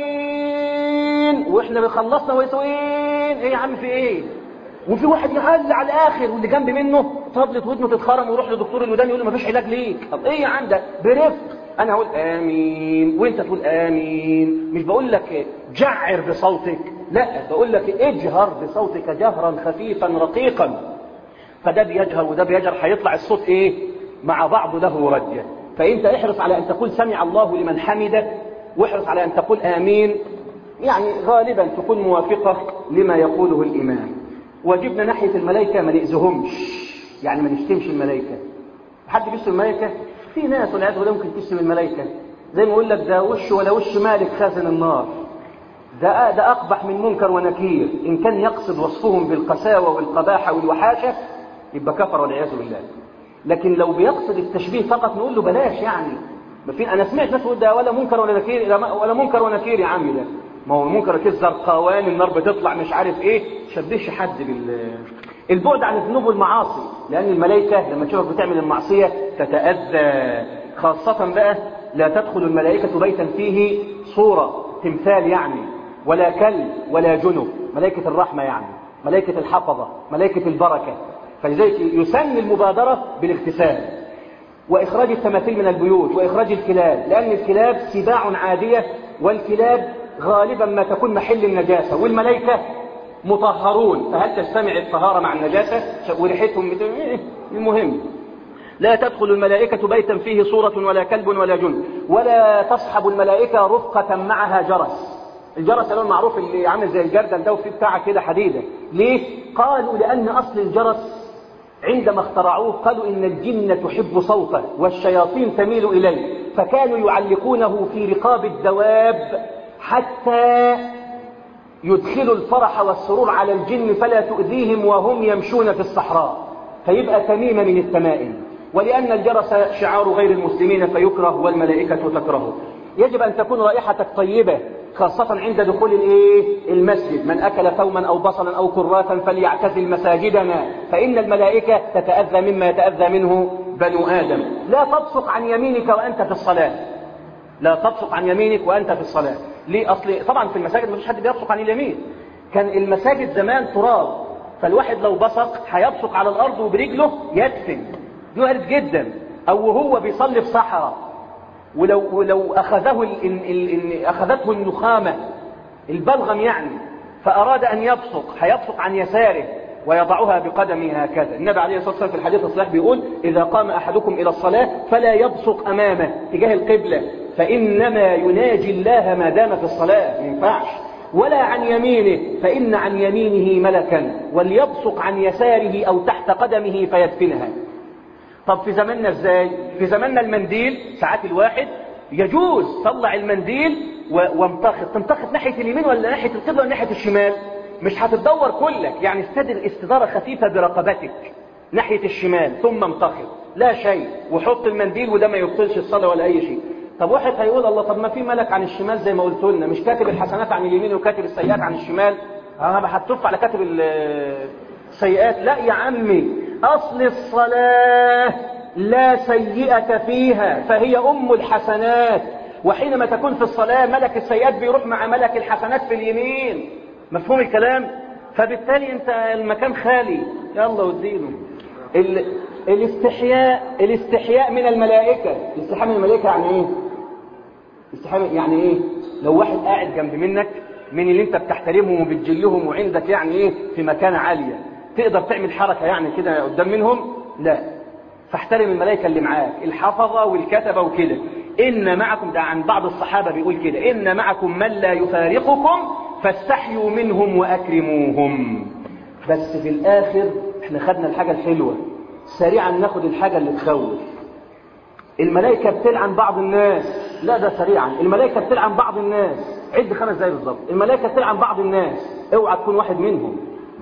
آمين وإحنا بنخلصنا ويسوين إيه يا عم في إيه وفي واحد يعلى على الاخر واللي جنب منه طبلة ودنه تتخرم ويروح لدكتور الودان يقول له مفيش علاج ليك طب ايه يا عم ده برفق انا هقول امين وانت تقول امين مش بقول لك جعر بصوتك لا بقول لك اجهر بصوتك جهرا خفيفا رقيقا فده بيجهر وده بيجهر هيطلع الصوت ايه مع بعضه له رجه فانت احرص على ان تقول سمع الله لمن حمده واحرص على ان تقول امين يعني غالبا تكون موافقه لما يقوله الامام واجبنا ناحية الملائكة ما نأذهمش يعني ما نشتمش الملائكة حد بيشتم الملائكة في ناس والعياذ بالله ممكن تشتم الملائكة زي ما يقول لك ده وش ولا وش مالك خازن النار ده ده أقبح من منكر ونكير إن كان يقصد وصفهم بالقساوة والقباحة والوحاشة يبقى كفر والعياذ بالله لكن لو بيقصد التشبيه فقط نقول له بلاش يعني ما في أنا سمعت ناس تقول ده ولا منكر ولا نكير ولا منكر ونكير يا عمي ده ما هو منكر كده زرقاوان النار بتطلع مش عارف ايه شبهش حد بال البعد عن الذنوب والمعاصي لأن الملائكة لما تشوفك بتعمل المعصية تتأذى خاصة بقى لا تدخل الملائكة بيتا فيه صورة تمثال يعني ولا كلب ولا جنب ملائكة الرحمة يعني ملائكة الحفظة ملائكة البركة فلذلك يسن المبادرة بالاغتسال وإخراج التماثيل من البيوت وإخراج الكلاب لأن الكلاب سباع عادية والكلاب غالبا ما تكون محل النجاسة والملائكة مطهرون فهل تجتمع الطهارة مع النجاسة وريحتهم المهم لا تدخل الملائكة بيتا فيه صورة ولا كلب ولا جن ولا تصحب الملائكة رفقة معها جرس الجرس اللي هو المعروف اللي عامل زي الجردل ده وفيه بتاعه كده حديدة ليه؟ قالوا لأن أصل الجرس عندما اخترعوه قالوا إن الجن تحب صوته والشياطين تميل إليه فكانوا يعلقونه في رقاب الدواب حتى يدخلوا الفرح والسرور على الجن فلا تؤذيهم وهم يمشون في الصحراء فيبقى تميمة من التمائم ولأن الجرس شعار غير المسلمين فيكره والملائكة تكرهه يجب أن تكون رائحتك طيبة خاصة عند دخول الايه المسجد من أكل ثوما أو بصلا أو كراثا فليعتزل مساجدنا فإن الملائكة تتأذى مما يتأذى منه بنو آدم لا تبصق عن يمينك وأنت في الصلاة لا تبصق عن يمينك وأنت في الصلاة ليه أصل طبعا في المساجد مفيش حد بيبصق عن اليمين كان المساجد زمان تراب فالواحد لو بصق هيبصق على الأرض وبرجله يدفن يعرف جدا أو وهو بيصلي في صحراء ولو ولو أخذه ال ال ال أخذته النخامة البلغم يعني فأراد أن يبصق هيبصق عن يساره ويضعها بقدمه هكذا النبي عليه الصلاة والسلام في الحديث الصحيح بيقول إذا قام أحدكم إلى الصلاة فلا يبصق أمامه تجاه القبلة فإنما يناجي الله ما دام في الصلاة ما ينفعش ولا عن يمينه فإن عن يمينه ملكا وليبصق عن يساره أو تحت قدمه فيدفنها طب في زماننا ازاي في زماننا المنديل ساعات الواحد يجوز طلع المنديل وامتخط تمتخط ناحية اليمين ولا ناحية القبلة ولا ناحية الشمال مش هتتدور كلك يعني استدر استدارة خفيفة برقبتك ناحية الشمال ثم امتخط لا شيء وحط المنديل وده ما يبطلش الصلاة ولا أي شيء طب واحد هيقول الله طب ما في ملك عن الشمال زي ما قلت لنا مش كاتب الحسنات عن اليمين وكاتب السيئات عن الشمال اه هتطف على كاتب السيئات لا يا عمي أصل الصلاة لا سيئة فيها فهي أم الحسنات وحينما تكون في الصلاة ملك السيئات بيروح مع ملك الحسنات في اليمين مفهوم الكلام فبالتالي انت المكان خالي يلا وديله ال... الاستحياء الاستحياء من الملائكة الاستحياء من الملائكة يعني ايه الاستحياء يعني ايه لو واحد قاعد جنب منك من اللي انت بتحترمهم وبتجلهم وعندك يعني ايه في مكانة عالية تقدر تعمل حركة يعني كده قدام منهم لا فاحترم الملائكة اللي معاك الحفظة والكتبة وكده إن معكم ده عن بعض الصحابة بيقول كده إن معكم من لا يفارقكم فاستحيوا منهم وأكرموهم بس في الآخر احنا خدنا الحاجة الحلوة سريعا ناخد الحاجة اللي تخوف الملائكة بتلعن بعض الناس لا ده سريعا الملائكة بتلعن بعض الناس عد خمس دقايق بالظبط الملائكة بتلعن بعض الناس اوعى تكون واحد منهم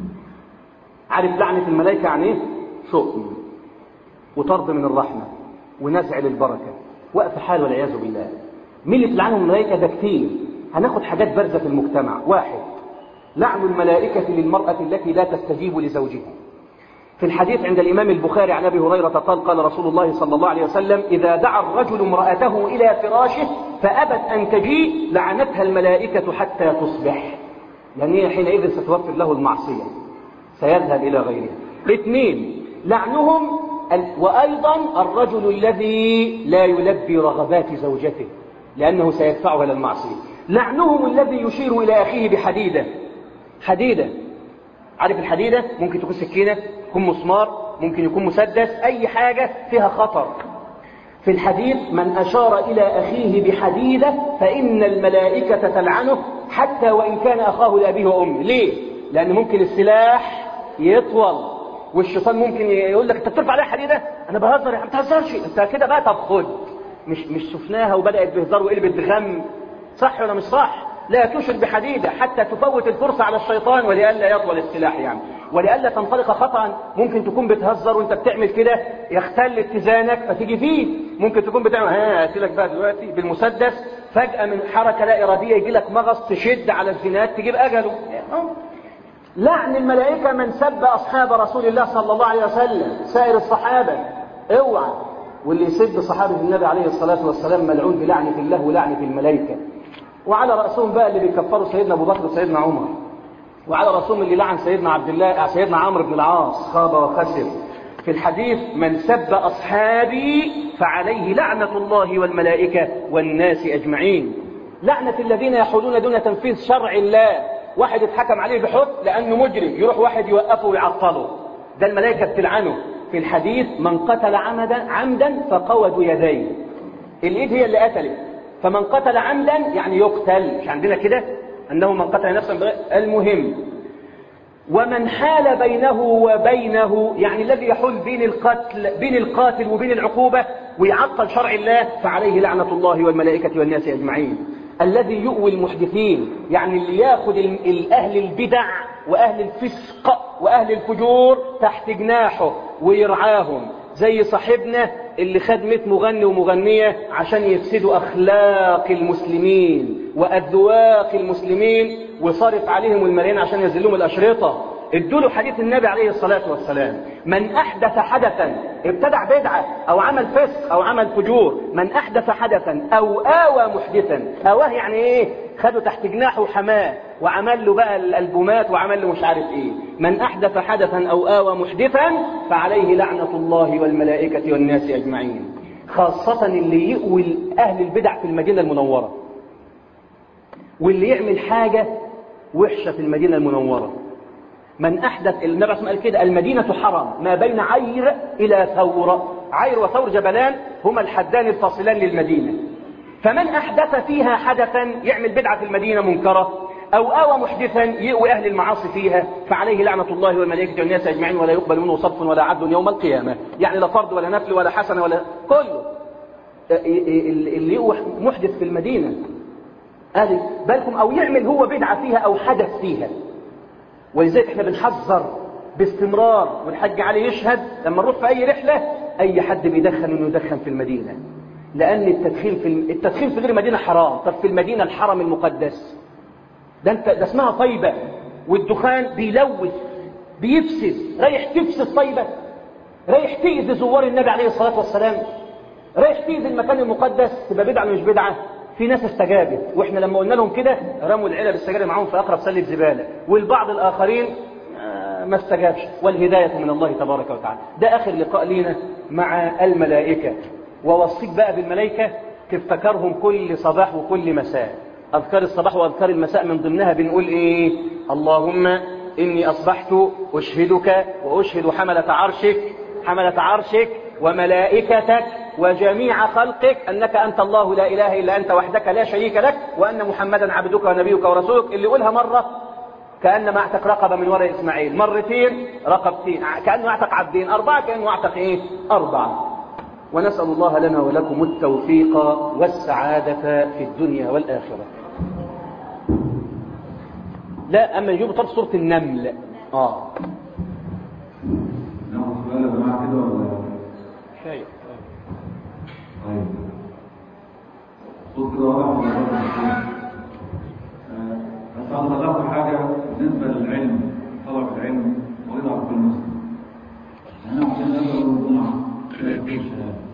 عارف لعنة الملائكة يعني ايه؟ شؤم وطرد من الرحمة ونزع للبركة وقف حال والعياذ بالله مين اللي تلعنهم الملائكة ده كتير هناخد حاجات بارزة في المجتمع واحد لعن الملائكة للمرأة التي لا تستجيب لزوجها في الحديث عند الإمام البخاري عن أبي هريرة قال قال رسول الله صلى الله عليه وسلم إذا دعا الرجل امرأته إلى فراشه فأبت أن تجيء لعنتها الملائكة حتى تصبح لأن هي حينئذ ستوفر له المعصية سيذهب إلى غيرها اثنين لعنهم وأيضا الرجل الذي لا يلبي رغبات زوجته لأنه سيدفعها إلى المعصية لعنهم الذي يشير إلى أخيه بحديدة حديدة عارف الحديدة ممكن تكون سكينة تكون مسمار ممكن يكون مسدس أي حاجة فيها خطر في الحديث من أشار إلى أخيه بحديدة فإن الملائكة تلعنه حتى وإن كان أخاه لأبيه وأمه ليه؟ لأن ممكن السلاح يطول والشيطان ممكن يقول لك انت بترفع عليها حديده انا بهزر يا عم ما تهزرش انت كده بقى طب خد مش مش شفناها وبدات بهزار وقلبت بغم صح ولا مش صح لا تشر بحديده حتى تفوت الفرصه على الشيطان ولئلا يطول السلاح يعني ولئلا تنطلق خطا ممكن تكون بتهزر وانت بتعمل كده يختل اتزانك فتيجي فيه ممكن تكون بتعمل ها هاتلك بقى دلوقتي بالمسدس فجاه من حركه لا اراديه يجي لك مغص تشد على الزناد تجيب اجله لعن الملائكة من سب أصحاب رسول الله صلى الله عليه وسلم سائر الصحابة اوعى واللي يسب صحابة النبي عليه الصلاة والسلام ملعون بلعنة الله ولعنة الملائكة وعلى رأسهم بقى اللي بيكفروا سيدنا أبو بكر وسيدنا عمر وعلى رأسهم اللي لعن سيدنا عبد الله سيدنا عمرو بن العاص خاب وخسر في الحديث من سب أصحابي فعليه لعنة الله والملائكة والناس أجمعين لعنة الذين يحولون دون تنفيذ شرع الله واحد اتحكم عليه بحكم لأنه مجرم يروح واحد يوقفه ويعطله ده الملائكة بتلعنه في الحديث من قتل عمدا عمدا فقود يديه الإيد هي اللي قتلت فمن قتل عمدا يعني يقتل مش عندنا كده أنه من قتل نفسا بغير المهم ومن حال بينه وبينه يعني الذي يحول بين القتل بين القاتل وبين العقوبة ويعطل شرع الله فعليه لعنة الله والملائكة والناس أجمعين الذي يؤوي المحدثين يعني اللي ياخد الأهل البدع وأهل الفسق وأهل الفجور تحت جناحه ويرعاهم زي صاحبنا اللي خد 100 مغني ومغنية عشان يفسدوا أخلاق المسلمين وأذواق المسلمين وصرف عليهم الملايين عشان ينزلهم الأشرطة ادوا له حديث النبي عليه الصلاة والسلام من أحدث حدثا ابتدع بدعة أو عمل فسق أو عمل فجور من أحدث حدثا أو آوى محدثا آواه يعني إيه خده تحت جناحه وحماه وعمل له بقى الألبومات وعمل له مش عارف إيه من أحدث حدثا أو آوى محدثا فعليه لعنة الله والملائكة والناس أجمعين خاصة اللي يؤوي أهل البدع في المدينة المنورة واللي يعمل حاجة وحشة في المدينة المنورة من أحدث النبي عليه قال كده المدينة حرم ما بين عير إلى ثور عير وثور جبلان هما الحدان الفاصلان للمدينة فمن أحدث فيها حدثا يعمل بدعة في المدينة منكرة أو آوى محدثا يؤوي أهل المعاصي فيها فعليه لعنة الله والملائكة والناس أجمعين ولا يقبل منه صرف ولا عدل يوم القيامة يعني لا فرض ولا نفل ولا حسنة ولا كله اللي يؤوي محدث في المدينة هذه بالكم أو يعمل هو بدعة فيها أو حدث فيها ولذلك احنا بنحذر باستمرار والحاج علي يشهد لما نروح في أي رحلة أي حد بيدخن إنه يدخن في المدينة لأن التدخين في الم... التدخين في غير المدينة حرام طب في المدينة الحرم المقدس ده انت ده اسمها طيبة والدخان بيلوث بيفسد رايح تفسد طيبة رايح تأذي زوار النبي عليه الصلاة والسلام رايح تأذي المكان المقدس تبقى بدعة مش بدعة في ناس استجابت واحنا لما قلنا لهم كده رموا العلب السجاير معاهم في اقرب سله زباله والبعض الاخرين ما استجابش والهدايه من الله تبارك وتعالى ده اخر لقاء لينا مع الملائكه ووصيك بقى بالملائكه تفتكرهم كل صباح وكل مساء اذكار الصباح واذكار المساء من ضمنها بنقول ايه اللهم اني اصبحت اشهدك واشهد حمله عرشك حمله عرشك وملائكتك وجميع خلقك أنك أنت الله لا إله إلا أنت وحدك لا شريك لك وأن محمدا عبدك ونبيك ورسولك اللي يقولها مرة كأنما اعتق رقبة من وراء إسماعيل مرتين رقبتين كأنه اعتق عبدين أربعة كأنه اعتق إيه أربعة ونسأل الله لنا ولكم التوفيق والسعادة في الدنيا والآخرة لا أما يجيب طرف سورة النمل آه ناخد سؤال يا جماعة كده ولا شايف طيب صوت كده واضح ولا واضح؟ آه، بس انا ذكرت حاجه بالنسبه للعلم طلب العلم ويضع كل مسلم احنا عشان نقدر الجمعه شهاده